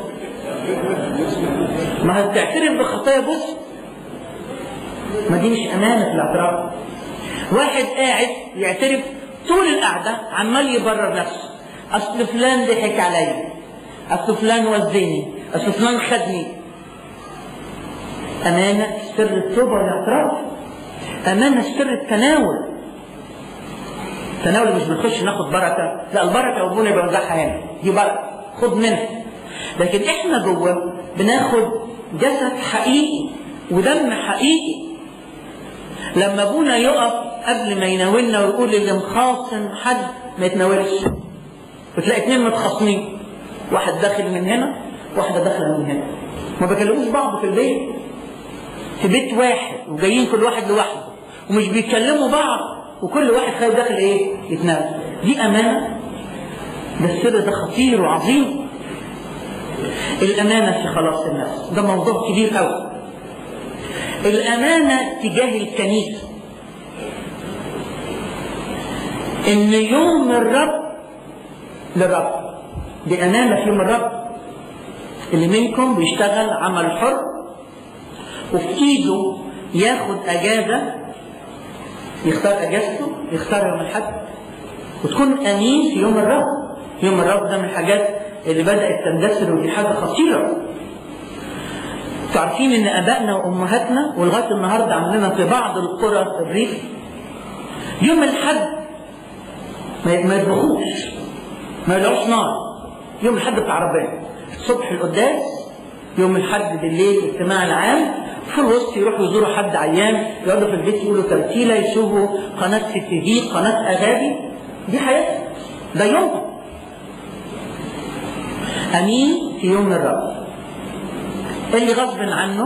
ما هي بتعترف بخطايا جوزها ما دي مش امانه في الاعتراف واحد قاعد يعترف طول القعده عمال يبرر نفسه اصل فلان ضحك عليا اصل فلان وزني اصل فلان خدني امانه في سر التوبه والاعتراف امانه في سر التناول التناول مش بنخش ناخد بركه لا البركه ابونا بيوزعها هنا دي بركه خد منها لكن احنا جوه بناخد جسد حقيقي ودم حقيقي لما ابونا يقف قبل ما يناولنا ويقول اللي مخاصم حد ما يتناولش بتلاقي اتنين متخاصمين واحد داخل من هنا واحده داخله من هنا ما بيكلموش بعض في البيت في بيت واحد وجايين كل واحد لوحده ومش بيتكلموا بعض وكل واحد خايف داخل ايه يتناول دي امانه ده السر ده خطير وعظيم الامانه في خلاص النفس ده موضوع كبير قوي الامانه تجاه الكنيسه ان يوم الرب للرب دي امانه في يوم الرب اللي منكم بيشتغل عمل حر وفي ايده ياخد اجازه يختار اجازته يختار يوم الاحد وتكون امين في يوم الرب يوم الرب ده من الحاجات اللي بدات تندثر ودي حاجه خطيره عارفين ان ابائنا وامهاتنا ولغايه النهارده عندنا في بعض القرى في الريف يوم الحد ما يطبخوش ما يلعوش نار يوم الحد بتاع ربنا الصبح القداس يوم الحد بالليل الاجتماع العام في الوسط يروحوا يزوروا حد عيان يقعدوا في البيت يقولوا ترتيله يشوفوا قناه سي تي في قناه اغاني دي حياتهم ده يومهم امين في يوم الرب اللي غصب عنه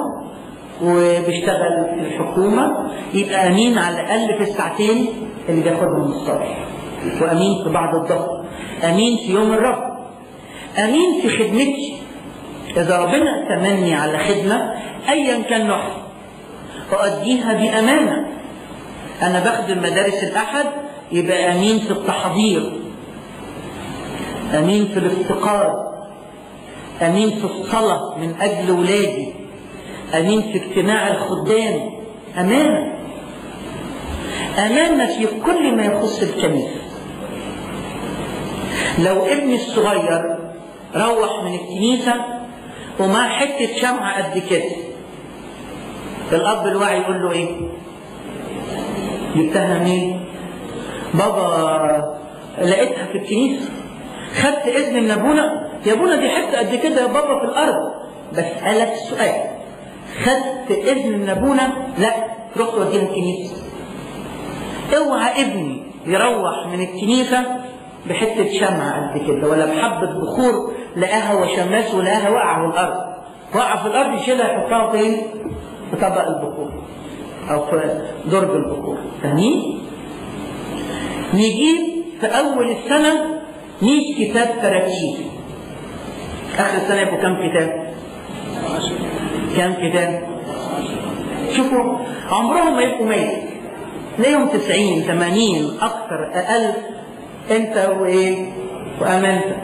وبيشتغل في الحكومه يبقى امين على الاقل في الساعتين اللي بياخدهم الصبح وأمين في بعض الضغط أمين في يوم الرب أمين في خدمتي إذا ربنا تمني على خدمة أيا كان نوعها أؤديها بأمانة أنا بخدم مدارس الأحد يبقى أمين في التحضير أمين في الافتقار أمين في الصلاة من أجل ولادي أمين في اجتماع الخدام أمانة أمانة في كل ما يخص الكنيسة لو ابني الصغير روح من الكنيسة ومعاه حتة شمعة قد كده الأب الواعي يقول له إيه؟ جبتها منين؟ بابا لقيتها في الكنيسة خدت إذن من أبونا يا أبونا دي حتة قد كده يا بابا في الأرض بسألك سؤال خدت إذن من أبونا؟ لا رحت وديها الكنيسة اوعى ابني يروح من الكنيسة بحتة شمعة قد كده ولا بحبة بخور لقاها وشماس ولقاها واقعة في الأرض واقعة في الأرض يشيلها يحطها فين؟ في طبق البخور أو في درج البخور فاهمين؟ نجيب في أول السنة 100 كتاب تراتيب آخر السنة يبقوا كم كتاب؟ كم كتاب؟ شوفوا عمرهم ما يبقوا 100 تلاقيهم 90 80 أكثر أقل أنت وإيه؟ وأمانتك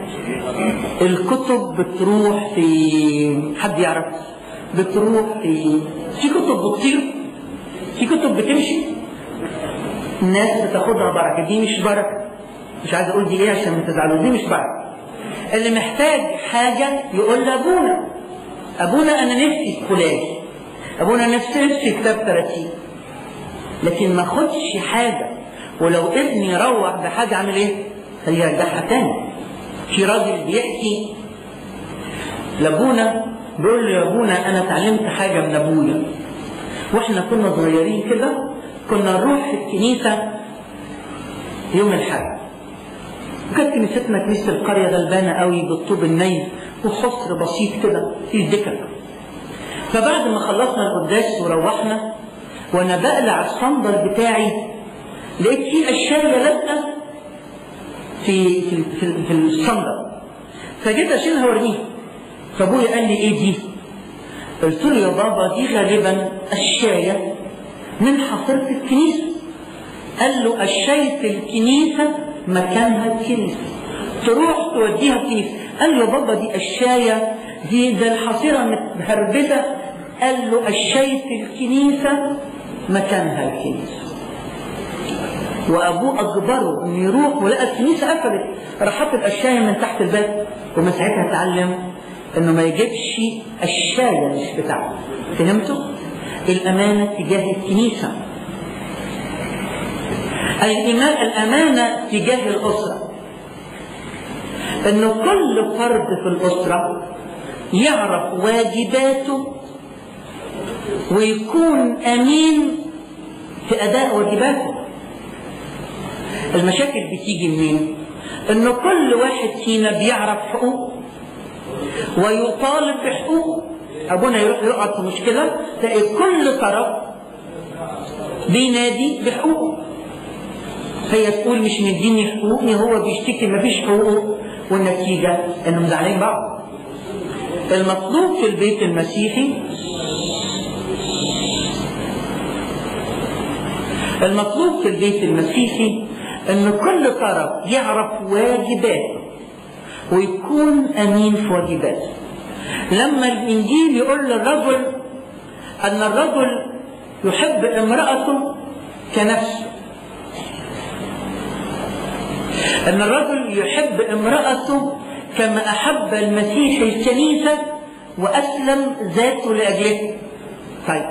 الكتب بتروح في حد يعرف بتروح في في كتب بتطير في كتب بتمشي الناس بتاخدها بركه دي مش بركه مش عايز اقول دي ايه عشان ما تزعلوا دي مش بركه اللي محتاج حاجه يقول لابونا ابونا انا نفسي في فلان ابونا نفسي نفسي كتاب تراتيب لكن ما خدش حاجه ولو ابني روح بحاجه عامل ايه؟ هيرجعها تاني في راجل بيحكي لابونا بيقول له يا ابونا انا اتعلمت حاجه من ابويا واحنا كنا صغيرين كده كنا نروح في الكنيسه يوم الحد وكانت كنيستنا كنيسه القريه غلبانه قوي بالطوب الني وحصر بسيط كده في دكك فبعد ما خلصنا القداس وروحنا وانا بقلع الصندل بتاعي لقيت فيه اشياء لازقه في في في, في الصندل فجيت اشيلها وارميها فابويا قال لي ايه دي؟ قلت له يا بابا دي غالبا الشاية من حصيرة الكنيسة قال له الشاي في الكنيسة مكانها الكنيسة تروح توديها الكنيسة قال له يا بابا دي الشاية دي ده الحصيرة متهربدة قال له الشاي في الكنيسة مكانها الكنيسة وابوه اجبره انه يروح ولقى الكنيسه قفلت راح حط الاشياء من تحت الباب ومن ساعتها اتعلم انه ما يجيبش الشاية مش بتاعته فهمتوا؟ الامانه تجاه الكنيسه الإيمان الأمانة تجاه الأسرة إنه كل فرد في الأسرة يعرف واجباته ويكون أمين في أداء واجباته المشاكل بتيجي منين؟ إنه كل واحد فينا بيعرف حقوقه ويطالب بحقوقه أبونا يروح يقعد في مشكلة تلاقي كل طرف بينادي بحقوقه هي تقول مش مديني حقوقي هو بيشتكي مفيش حقوقه والنتيجة انهم زعلانين بعض المطلوب في البيت المسيحي المطلوب في البيت المسيحي ان كل طرف يعرف واجباته ويكون امين في واجباته لما الانجيل يقول للرجل ان الرجل يحب امرأته كنفسه أن الرجل يحب امرأته كما أحب المسيح الكنيسة وأسلم ذاته لأجلها طيب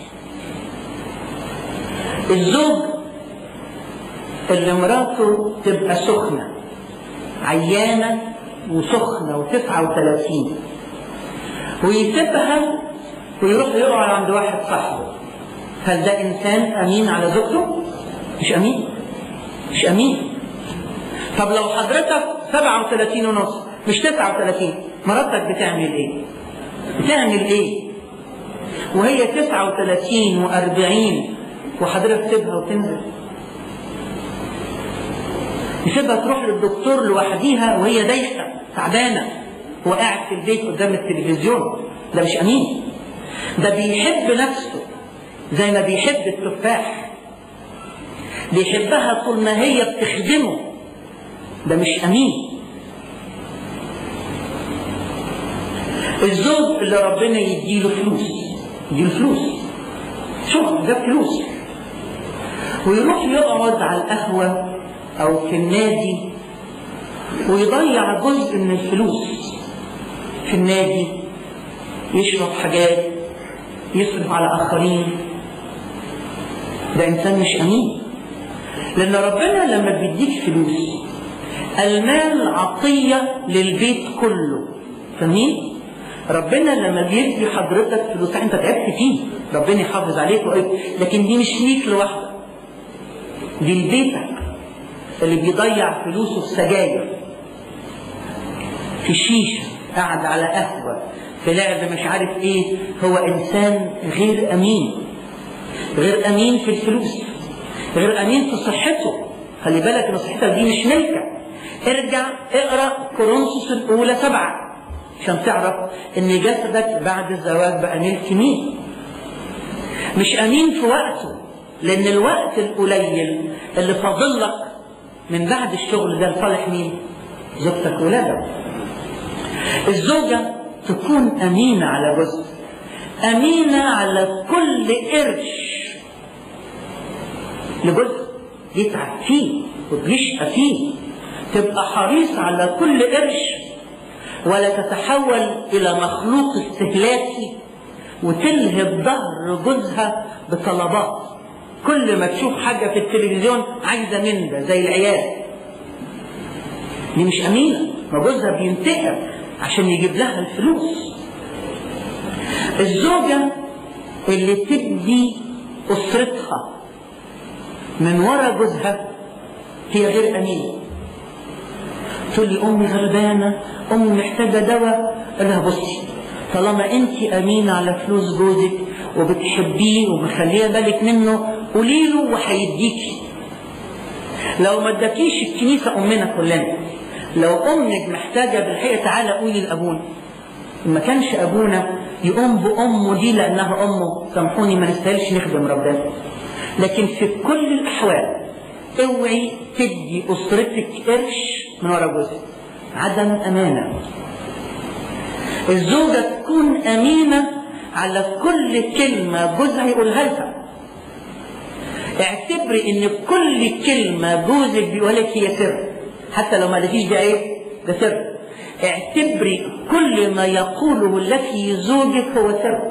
الزوج اللي مراته تبقى سخنة عيانة وسخنة وتسعة وثلاثين ويسيبها ويروح يقعد عند واحد صاحبه هل ده إنسان أمين على زوجته؟ مش أمين مش أمين طب لو حضرتك 37 ونص مش 39 مراتك بتعمل ايه؟ بتعمل ايه؟ وهي 39 و40 وحضرتك تسيبها وتنزل يسيبها تروح للدكتور لوحديها وهي دايخه تعبانه هو قاعد في البيت قدام التلفزيون ده مش امين ده بيحب نفسه زي ما بيحب التفاح بيحبها طول ما هي بتخدمه ده مش امين الزوج اللي ربنا يديله فلوس يديله فلوس شغل جاب فلوس ويروح يقعد على القهوة أو في النادي ويضيع جزء من الفلوس في النادي يشرب حاجات يصرف على آخرين ده إنسان مش أمين لأن ربنا لما بيديك فلوس المال عطية للبيت كله فاهمين؟ ربنا لما بيدي حضرتك فلوس انت تعبت فيه ربنا يحافظ عليك وقلت لكن دي مش ليك لوحدك دي لبيتك اللي بيضيع فلوسه في سجاير في شيشة قاعد على قهوة في لعب مش عارف ايه هو انسان غير امين غير امين في الفلوس غير امين في صحته خلي بالك ان صحتك دي مش ملكك ارجع اقرا كورنثوس الاولى سبعه عشان تعرف ان جسدك بعد الزواج بقى ملك مين مش امين في وقته لان الوقت القليل اللي فاضل لك من بعد الشغل ده لصالح مين زوجتك وولادك الزوجة تكون أمينة على جزء أمينة على كل قرش لجزء يتعب فيه وبيشقى فيه تبقى حريص على كل قرش ولا تتحول إلى مخلوق استهلاكي وتلهب ظهر جوزها بطلبات كل ما تشوف حاجة في التلفزيون عايزة من ده زي العيال دي مش أمينة ما جوزها بينتقم عشان يجيب لها الفلوس الزوجة اللي تدي أسرتها من ورا جوزها هي غير أمينة تقول لي أمي غلبانة أمي محتاجة دواء أقول لها بصي طالما أنت أمينة على فلوس جوزك وبتحبيه ومخليه بالك منه قولي له وهيديكي لو ما اداكيش الكنيسة أمنا كلنا لو أمك محتاجة بالحقيقة تعالى قولي لأبونا ما كانش أبونا يقوم بأمه دي لأنها أمه سامحوني ما نستاهلش نخدم ربنا لكن في كل الأحوال اوعي تدي أسرتك قرش من ورا جوزك عدم أمانة الزوجة تكون أمينة على كل كلمة جوزها يقولها لها اعتبري ان كل كلمة جوزك بيقولها لك هي سر حتى لو ما قالتيش ده ايه ده سر اعتبري كل ما يقوله لك زوجك هو سر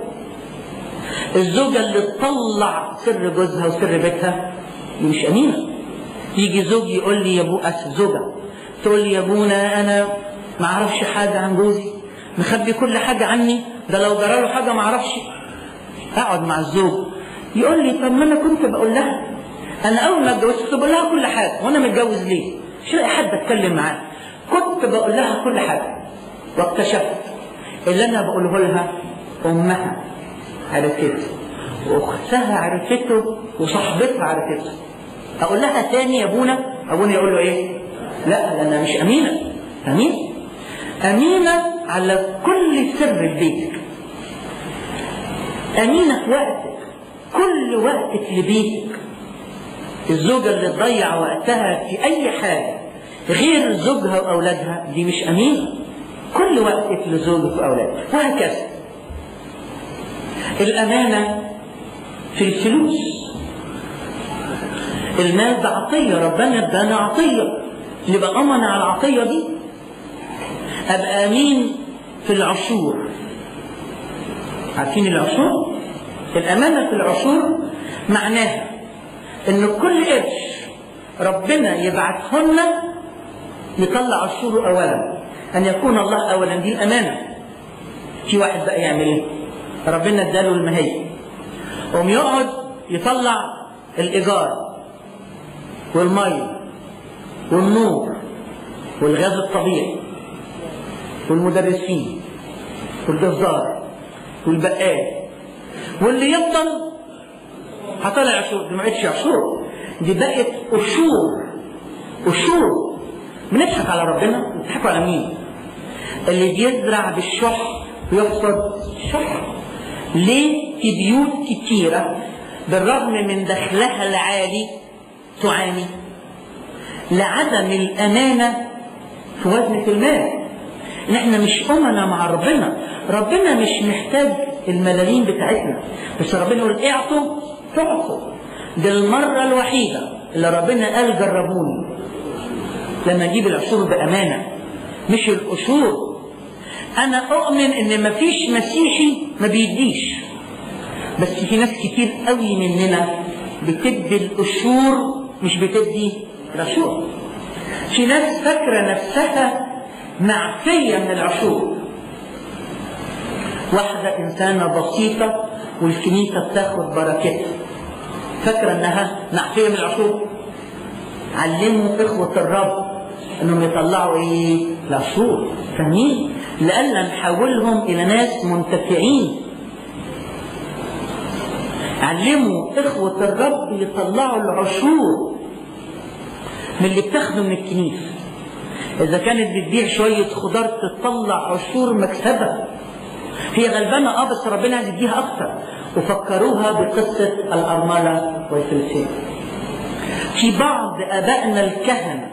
الزوجة اللي تطلع سر جوزها وسر بيتها دي مش أمينة يجي زوج يقول لي يا ابو أسف زوجة تقول لي يا ابونا أنا ما أعرفش حاجة عن جوزي مخبي كل حاجة عني ده لو جرى له حاجة ما أعرفش أقعد مع الزوج يقول لي طب ما أنا كنت بقول لها أنا أول ما اتجوزت كنت بقول لها كل حاجة وأنا متجوز ليه؟ مش لاقي حد أتكلم معاه كنت بقول لها كل حاجة واكتشفت اللي أنا بقوله لها أمها عرفته واختها عرفته وصاحبتها عرفته اقول لها تاني يا ابونا ابونا يقول له ايه لا انا مش امينه امين امينه على كل سر في بيتك امينه في وقتك كل وقتك لبيتك الزوجه اللي تضيع وقتها في اي حاجه غير زوجها واولادها دي مش امينه كل وقتك لزوجك واولادك وهكذا الأمانة في الفلوس المال ده عطية ربنا ادانا عطية نبقى أمن على العطية دي أبقى أمين في العشور عارفين العشور؟ الأمانة في العشور معناها إن كل قرش ربنا يبعثهن يطلع عشوره أولا أن يكون الله أولا دي الأمانة في واحد بقى يعمل إيه؟ ربنا اداله المهية قوم يقعد يطلع الإيجار والمية والنور والغاز الطبيعي والمدرسين والجزار والبقال واللي يفضل هطلع عشور دي ما عادش عشور دي بقت قشور قشور بنضحك على ربنا بنضحكوا على مين اللي بيزرع بالشح بيحصد شح ليه في بيوت كتيرة بالرغم من دخلها العالي تعاني لعدم الأمانة في وزنة المال ان احنا مش أمنا مع ربنا ربنا مش محتاج الملايين بتاعتنا بس ربنا يقول اعطوا تعطوا دي المرة الوحيدة اللي ربنا قال جربوني لما اجيب العشور بأمانة مش القشور انا اؤمن ان مفيش مسيحي ما بيديش بس في ناس كتير قوي مننا بتدي القشور مش بتدي العشور في ناس فاكره نفسها معفيه من العشور واحده انسانه بسيطه والكنيسه بتاخد بركتها فاكره انها معفيه من العشور علموا اخوه الرب انهم يطلعوا ايه العشور فاهمين لئلا نحولهم الى ناس منتفعين علموا اخوة الرب يطلعوا العشور من اللي بتاخده من الكنيسة إذا كانت بتبيع شوية خضار تطلع عشور مكسبة هي غلبانة اه بس ربنا عايز يديها أكتر وفكروها بقصة الأرملة والفلسين في بعض آبائنا الكهنة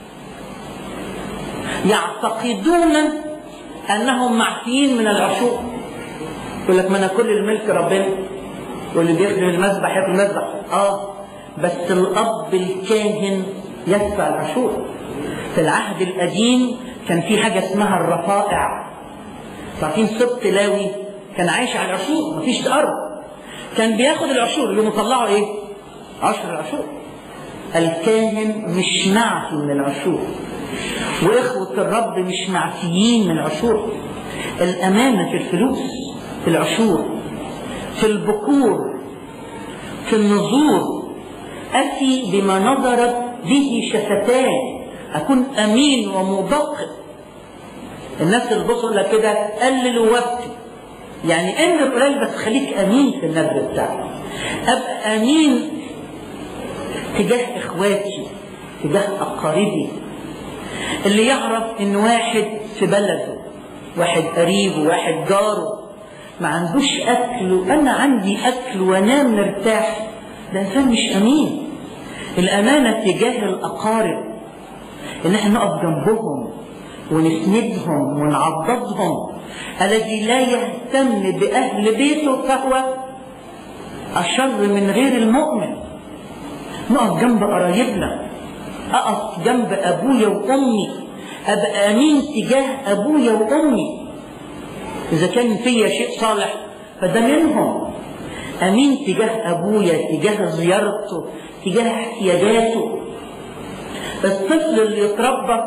يعتقدون أنهم معفيين من العشور يقول لك ما أنا كل الملك ربنا واللي بيخدم المذبح ياكل المذبح اه بس الاب الكاهن يدفع العشور في العهد القديم كان في حاجه اسمها الرفائع عارفين سبط لاوي كان عايش على العشور مفيش ارض كان بياخد العشور اللي مطلعه ايه عشر العشور الكاهن مش معفي من العشور واخوه الرب مش معفيين من العشور الامانه في الفلوس في العشور في البكور في النظور أتي بما نظرت به شفتان أكون أمين ومدقق الناس اللي بصوا لك كده قلل وابكي يعني ان قليل بس خليك امين في النبذ بتاعك ابقى امين تجاه اخواتي تجاه اقاربي اللي يعرف ان واحد في بلده واحد قريب وواحد جاره ما عندوش اكل وانا عندي اكل وانام مرتاح ده انسان مش امين الامانه تجاه الاقارب ان احنا نقف جنبهم ونسندهم ونعضدهم الذي لا يهتم باهل بيته فهو اشر من غير المؤمن نقف جنب قرايبنا اقف جنب ابويا وامي ابقى امين تجاه ابويا وامي إذا كان فيا شيء صالح فده منهم أمين تجاه أبويا تجاه زيارته تجاه احتياجاته الطفل اللي يتربى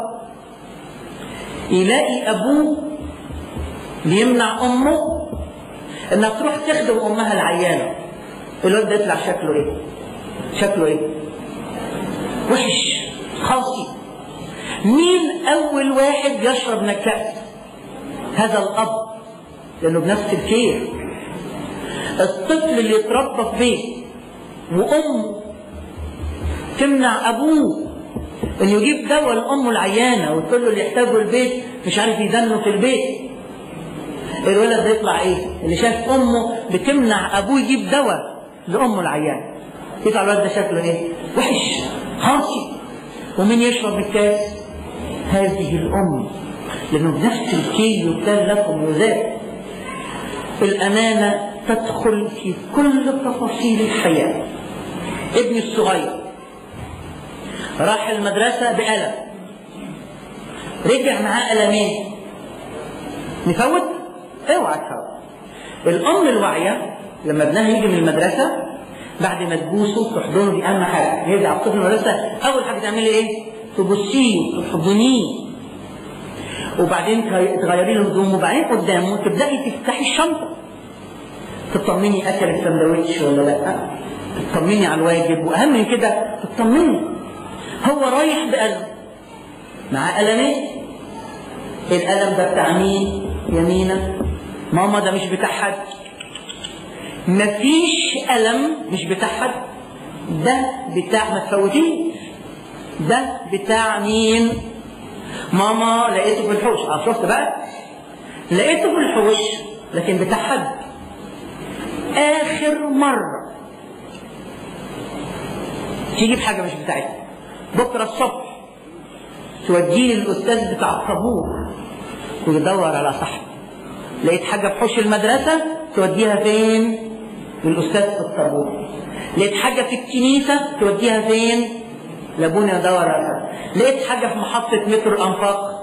يلاقي أبوه بيمنع أمه إنها تروح تخدم أمها العيانة الواد ده يطلع شكله إيه؟ شكله إيه؟ وحش خاصي مين أول واحد يشرب من الكأس؟ هذا الأب لانه بنفس الكير الطفل اللي يتربى في بيت وامه تمنع ابوه انه يجيب دواء لامه العيانه وتقول له اللي يحتاجه البيت مش عارف يدنه في البيت الولد ده يطلع ايه؟ اللي شاف امه بتمنع ابوه يجيب دواء لامه العيانه يطلع الولد ده شكله ايه؟ وحش خاصي ومين يشرب الكاس؟ هذه الام لانه بنفس الكيل يبتل لكم وذاك الأمانة تدخل في كل تفاصيل الحياة ابني الصغير راح المدرسة بقلم رجع معاه قلمين نفوت؟ اوعى تفوت الأم الواعية لما ابنها يجي من المدرسة بعد ما تبوسه تحضنه دي أهم حاجة يرجع الطفل من المدرسة أول حاجة تعملي إيه؟ تبصيه تحضنيه وبعدين تغيري له هدومه وبعدين قدامه تبداي تفتحي الشنطه تطمني اكل السندوتش ولا لا تطمني على الواجب واهم من كده تطمني هو رايح بقلم مع قلمين القلم ده بتاع مين يمينة ماما ده مش بتاع حد مفيش قلم مش بتاع حد ده بتاع ما تفوتيش ده بتاع مين ماما لقيته في الحوش اه شفت بقى لقيته في الحوش لكن بتاع حد اخر مره تجيب حاجه مش بتاعتها بكره الصبح توديه للاستاذ بتاع الطابور ويدور على صاحبه لقيت حاجه في حوش المدرسه توديها فين للاستاذ في الطابور لقيت حاجه في الكنيسه توديها فين لابونا يدور على صاحبه لقيت حاجه في محطه مترو الانفاق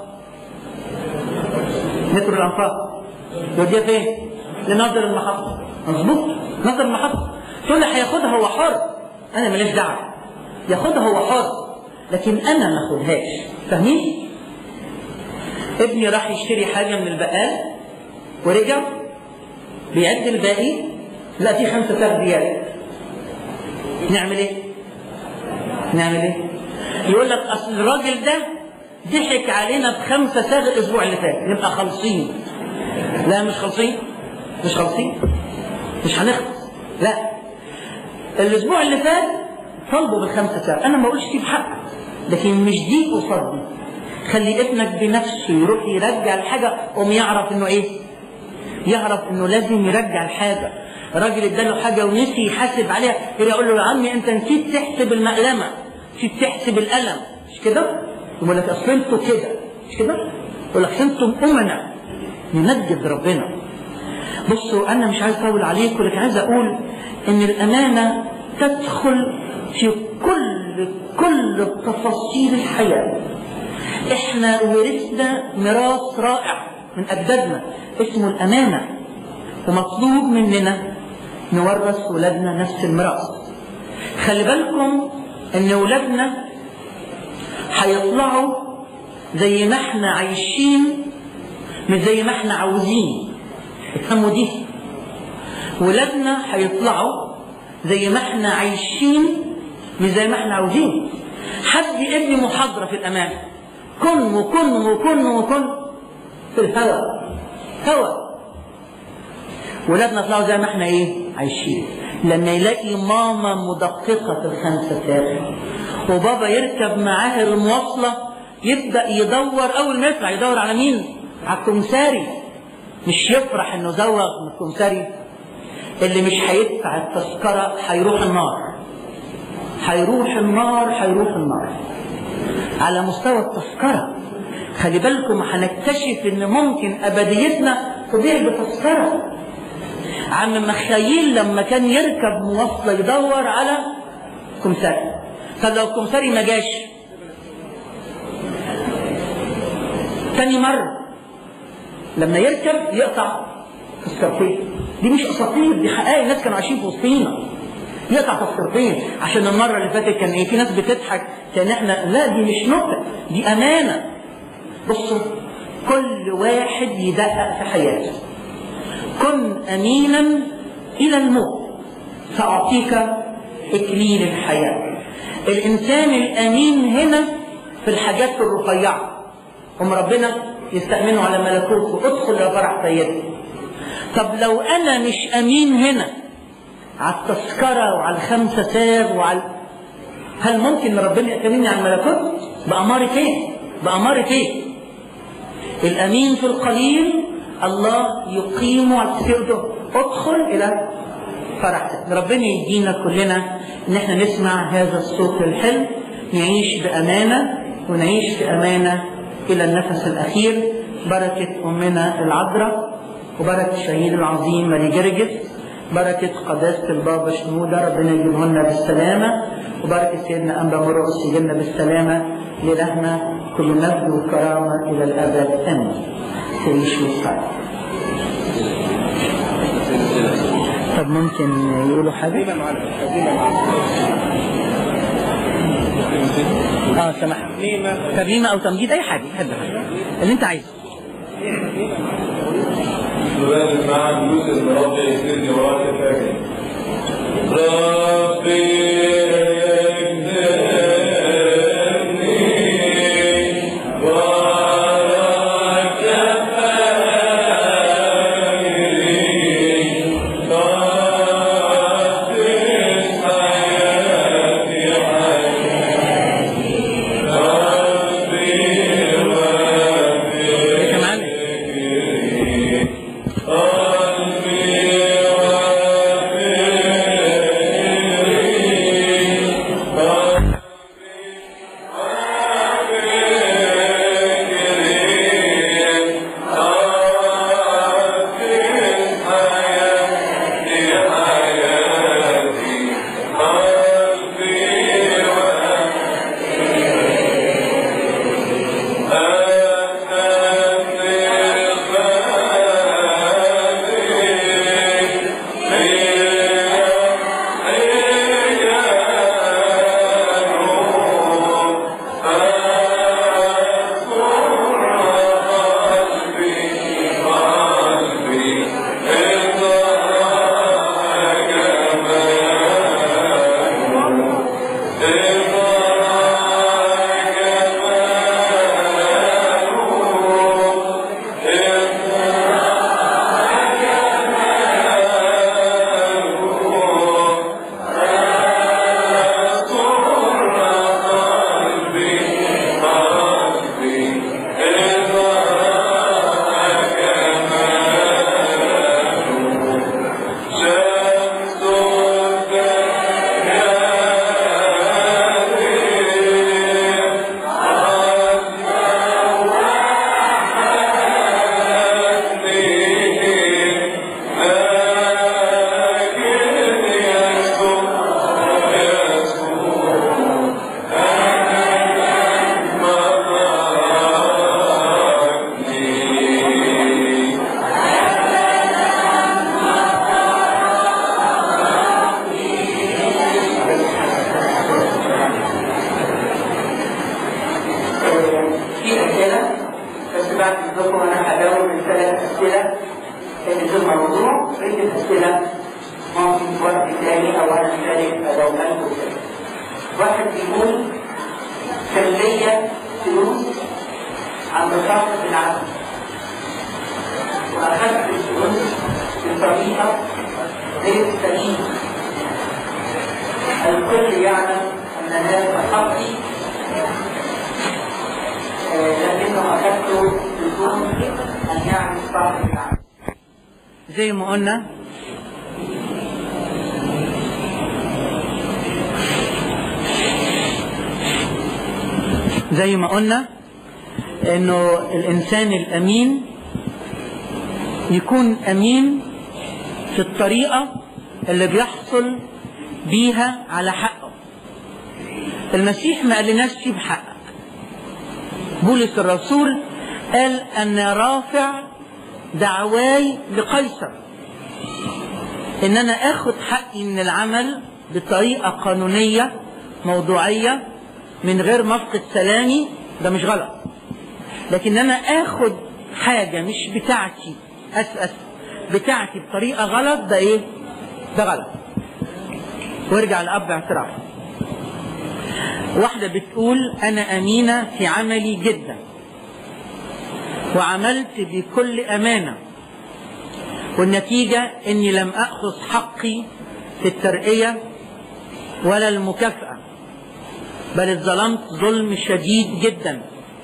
مترو الانفاق توديها فين لناظر المحطه مظبوط ناظر المحطه تقول لي هياخدها هو حر انا ماليش دعوه ياخدها هو حر لكن انا ما اخدهاش فاهمين ابني راح يشتري حاجه من البقال ورجع بيعد الباقي لا في خمسة آلاف ريال نعمل ايه؟ نعمل ايه؟ يقول لك اصل الراجل ده ضحك علينا بخمسة ساغ الاسبوع اللي فات نبقى خالصين لا مش خالصين مش خالصين مش هنخلص لا الاسبوع اللي فات طالبوا بالخمسة ساغ انا ما بقولش سيب حقك لكن مش دي قصاد دي خلي ابنك بنفسه يروح يرجع الحاجة قوم يعرف انه ايه يعرف انه لازم يرجع الحاجة راجل اداله حاجة ونسي يحاسب عليها يقول له يا عمي انت نسيت تحسب المقلمة نسيت تحسب القلم مش كده يقول لك اصل انتوا كده مش كده يقول لك انتم امنا نمجد ربنا بصوا انا مش عايز اطول عليكم لكن عايز اقول ان الامانه تدخل في كل كل تفاصيل الحياه احنا ورثنا ميراث رائع من اجدادنا اسمه الامانه ومطلوب مننا نورث ولادنا نفس الميراث خلي بالكم ان ولادنا هيطلعوا زي ما احنا عايشين مش زي ما احنا عاوزين افهموا دي ولادنا هيطلعوا زي ما احنا عايشين مش زي ما احنا عاوزين حد يدي محاضرة في الأمان كن وكن وكن وكن في الهوى هوى ولادنا يطلعوا زي ما احنا ايه عايشين لما يلاقي ماما مدققة في الخمسة ساعة وبابا يركب معاه المواصلة يبدأ يدور أول ما يطلع يدور على مين؟ على الكمساري مش يفرح انه زوغ من الكمساري اللي مش هيدفع التذكرة هيروح النار هيروح النار هيروح النار على مستوى التذكرة خلي بالكم هنكتشف ان ممكن ابديتنا تضيع بتذكرة عم مخايل لما كان يركب مواصلة يدور على كمساري طب لو الكمساري ما جاش تاني مرة لما يركب يقطع تذكرتين دي مش اساطير دي حقائق الناس كانوا عايشين في وسطينا يقطع تذكرتين عشان المره اللي فاتت كان ايه في ناس بتضحك كان احنا لا دي مش نكته دي امانه بصوا كل واحد يدقق في حياته كن امينا الى الموت ساعطيك اكليل الحياه الانسان الامين هنا في الحاجات الرفيعه هم ربنا يستأمنوا على ملكوته ادخل يا فرح سيدي طب لو انا مش امين هنا على التذكره وعلى الخمسه ساغ وعلى هل ممكن ان ربنا يأتمني على الملكوت بأمارة ايه بأمارة ايه الامين في القليل الله يقيمه على الكثير ادخل الى فرح ربنا يدينا كلنا ان احنا نسمع هذا الصوت الحلو نعيش بامانه ونعيش بامانه إلى النفس الأخير بركة أمنا العذراء وبركة الشهيد العظيم ماري جرجس بركة قداسة البابا شنودة ربنا يجيبه لنا بالسلامة وبركة سيدنا أنبا مرقس يجيبنا بالسلامة لإلهنا كل مجد وكرامة إلى الأبد آمين تعيش وتصعد طب ممكن يقولوا حاجة؟ اه سمح ترنيمة أو تمجيد أي حاجة حد اللي أنت عايزه نبادل معا يوسف ربي يسيرني وراك فاكر ربي اكذبني وراك فاكري قدس حياتي حياتي ربي لكم انا هجاوب من ثلاث اسئله اللي في الموضوع عده اسئله ممكن في وقت تاني او انا شارك اجاوبها لكم تاني. واحد بيقول كان ليا فلوس عند صاحب العمل واخذت الفلوس بطريقه غير سليمه الكل يعلم ان هذا حقي لكنه أخذته بدون أن يعرف صاحب العمل. زي ما قلنا زي ما قلنا انه الانسان الامين يكون امين في الطريقه اللي بيحصل بيها على حقه المسيح ما قالناش سيب حقك بولس الرسول قال أن رافع دعواي لقيصر إن أنا آخد حقي من العمل بطريقة قانونية موضوعية من غير ما أفقد سلامي ده مش غلط لكن أنا آخد حاجة مش بتاعتي أسأس بتاعتي بطريقة غلط ده إيه؟ ده غلط وارجع لأب اعتراف واحدة بتقول أنا أمينة في عملي جدا وعملت بكل أمانة والنتيجة أني لم أخذ حقي في الترقية ولا المكافأة بل اتظلمت ظلم شديد جدا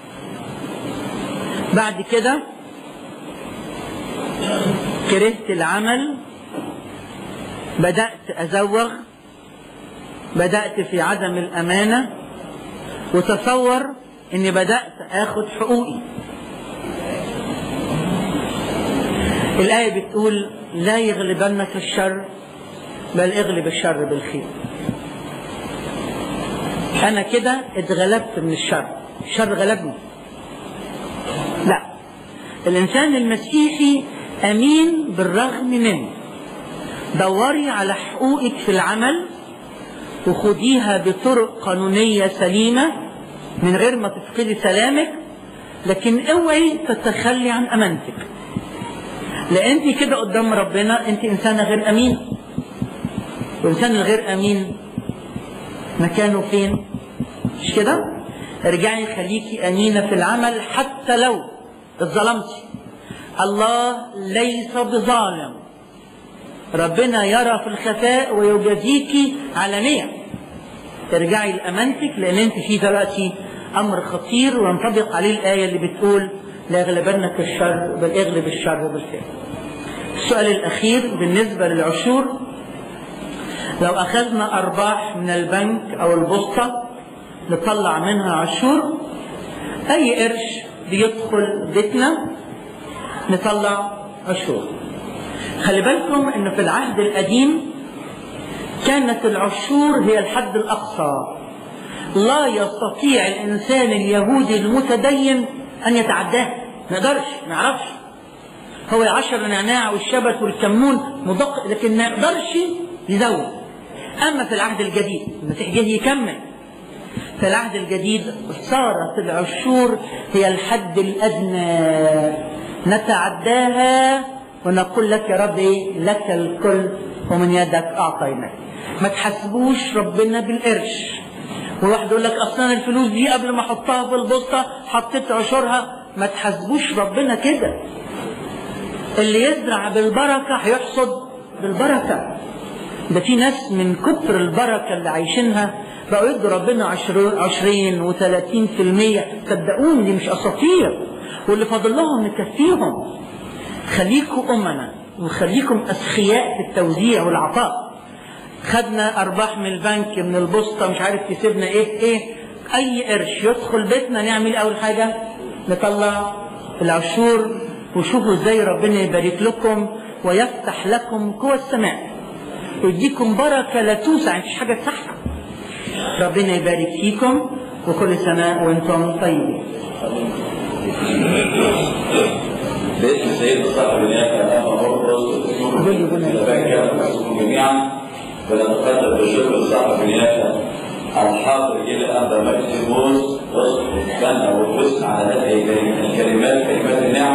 بعد كده كرهت العمل بدأت أزوغ بدأت في عدم الأمانة وتصور اني بدأت اخد حقوقي الآية بتقول لا يغلبنك الشر بل اغلب الشر بالخير انا كده اتغلبت من الشر الشر غلبني لا الانسان المسيحي امين بالرغم منه دوري على حقوقك في العمل وخديها بطرق قانونية سليمة من غير ما تفقدي سلامك لكن اوعي تتخلي عن امانتك لان انت كده قدام ربنا انت انسانة غير امين والانسان الغير امين مكانه فين مش كده ارجعي خليكي امينة في العمل حتى لو اتظلمتي الله ليس بظالم ربنا يرى في الخفاء ويجازيكي علانية ترجعي لأمانتك لأن أنت في دلوقتي أمر خطير وينطبق عليه الآية اللي بتقول لا يغلبنك الشر بل اغلب الشر بالخير. السؤال الأخير بالنسبة للعشور لو أخذنا أرباح من البنك أو البوسطة نطلع منها عشور أي قرش بيدخل بيتنا نطلع عشور خلي بالكم ان في العهد القديم كانت العشور هي الحد الاقصى لا يستطيع الانسان اليهودي المتدين ان يتعداه ما يقدرش ما يعرفش هو العشر نعناع والشبت والكمون مدق لكن ما يقدرش يزود اما في العهد الجديد المسيح جه يكمل في العهد الجديد صارت العشور هي الحد الادنى نتعداها ونقول لك يا رب ايه لك الكل ومن يدك اعطيناك ما تحاسبوش ربنا بالقرش وواحد يقول لك اصلا الفلوس دي قبل ما احطها في البوسطه حطيت عشورها ما تحاسبوش ربنا كده اللي يزرع بالبركه هيحصد بالبركه ده في ناس من كتر البركه اللي عايشينها بقوا يدوا ربنا عشرين وثلاثين في المية صدقوني دي مش اساطير واللي فاضل لهم نكفيهم خليكم أمنا وخليكم أسخياء في التوزيع والعطاء خدنا أرباح من البنك من البوسطة مش عارف كسبنا إيه إيه أي قرش يدخل بيتنا نعمل أول حاجة نطلع العشور وشوفوا إزاي ربنا يبارك لكم ويفتح لكم قوى السماء ويديكم بركة لا توسع مفيش حاجة تسحب ربنا يبارك فيكم وكل سنة وانتم طيبين باسم سيد صاحب النيابه الامام مرقس واسمه جميعا ونتقدم بالشكر لصاحب النيابه الحاضر الى ابا مكسيموس وصف الجنه والحسن على هذه الكلمات كلمات النعم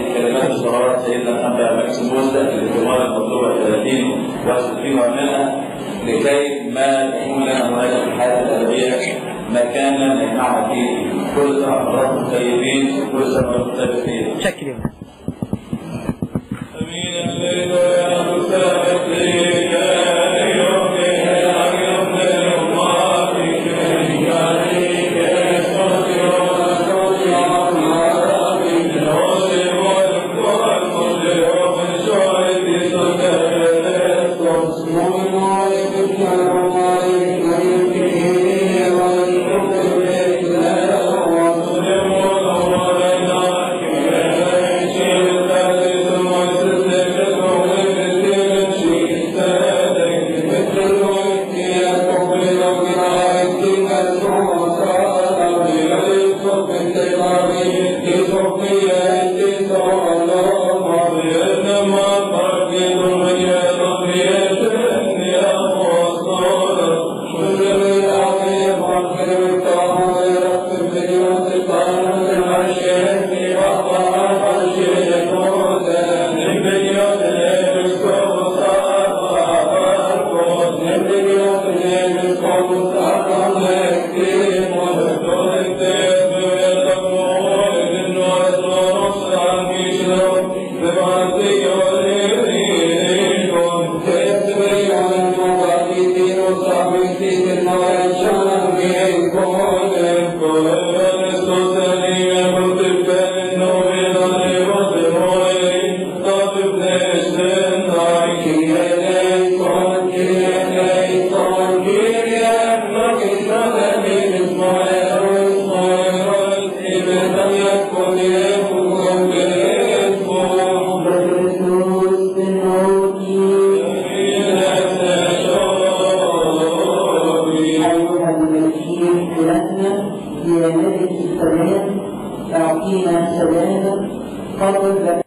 هذه كلمات الصلوات سيدنا الأنبا ماكسيموس الاجتماع المطلوبة 30 و60 وعملها لكي ما يكون لنا هناك في الحياة الأدبية مكانا نجمعنا فيه كل سنة حضراتكم طيبين وكل سنة وانتم طيبين. شكرا أمين الليل يا مسافر يا يوم يا يوم الله عليك يا صوت يا صوت يا الله العشر والقرب اليوم شعري صدرت أيها المسيح لنا يا ملك السلام أعطينا سلاما قبل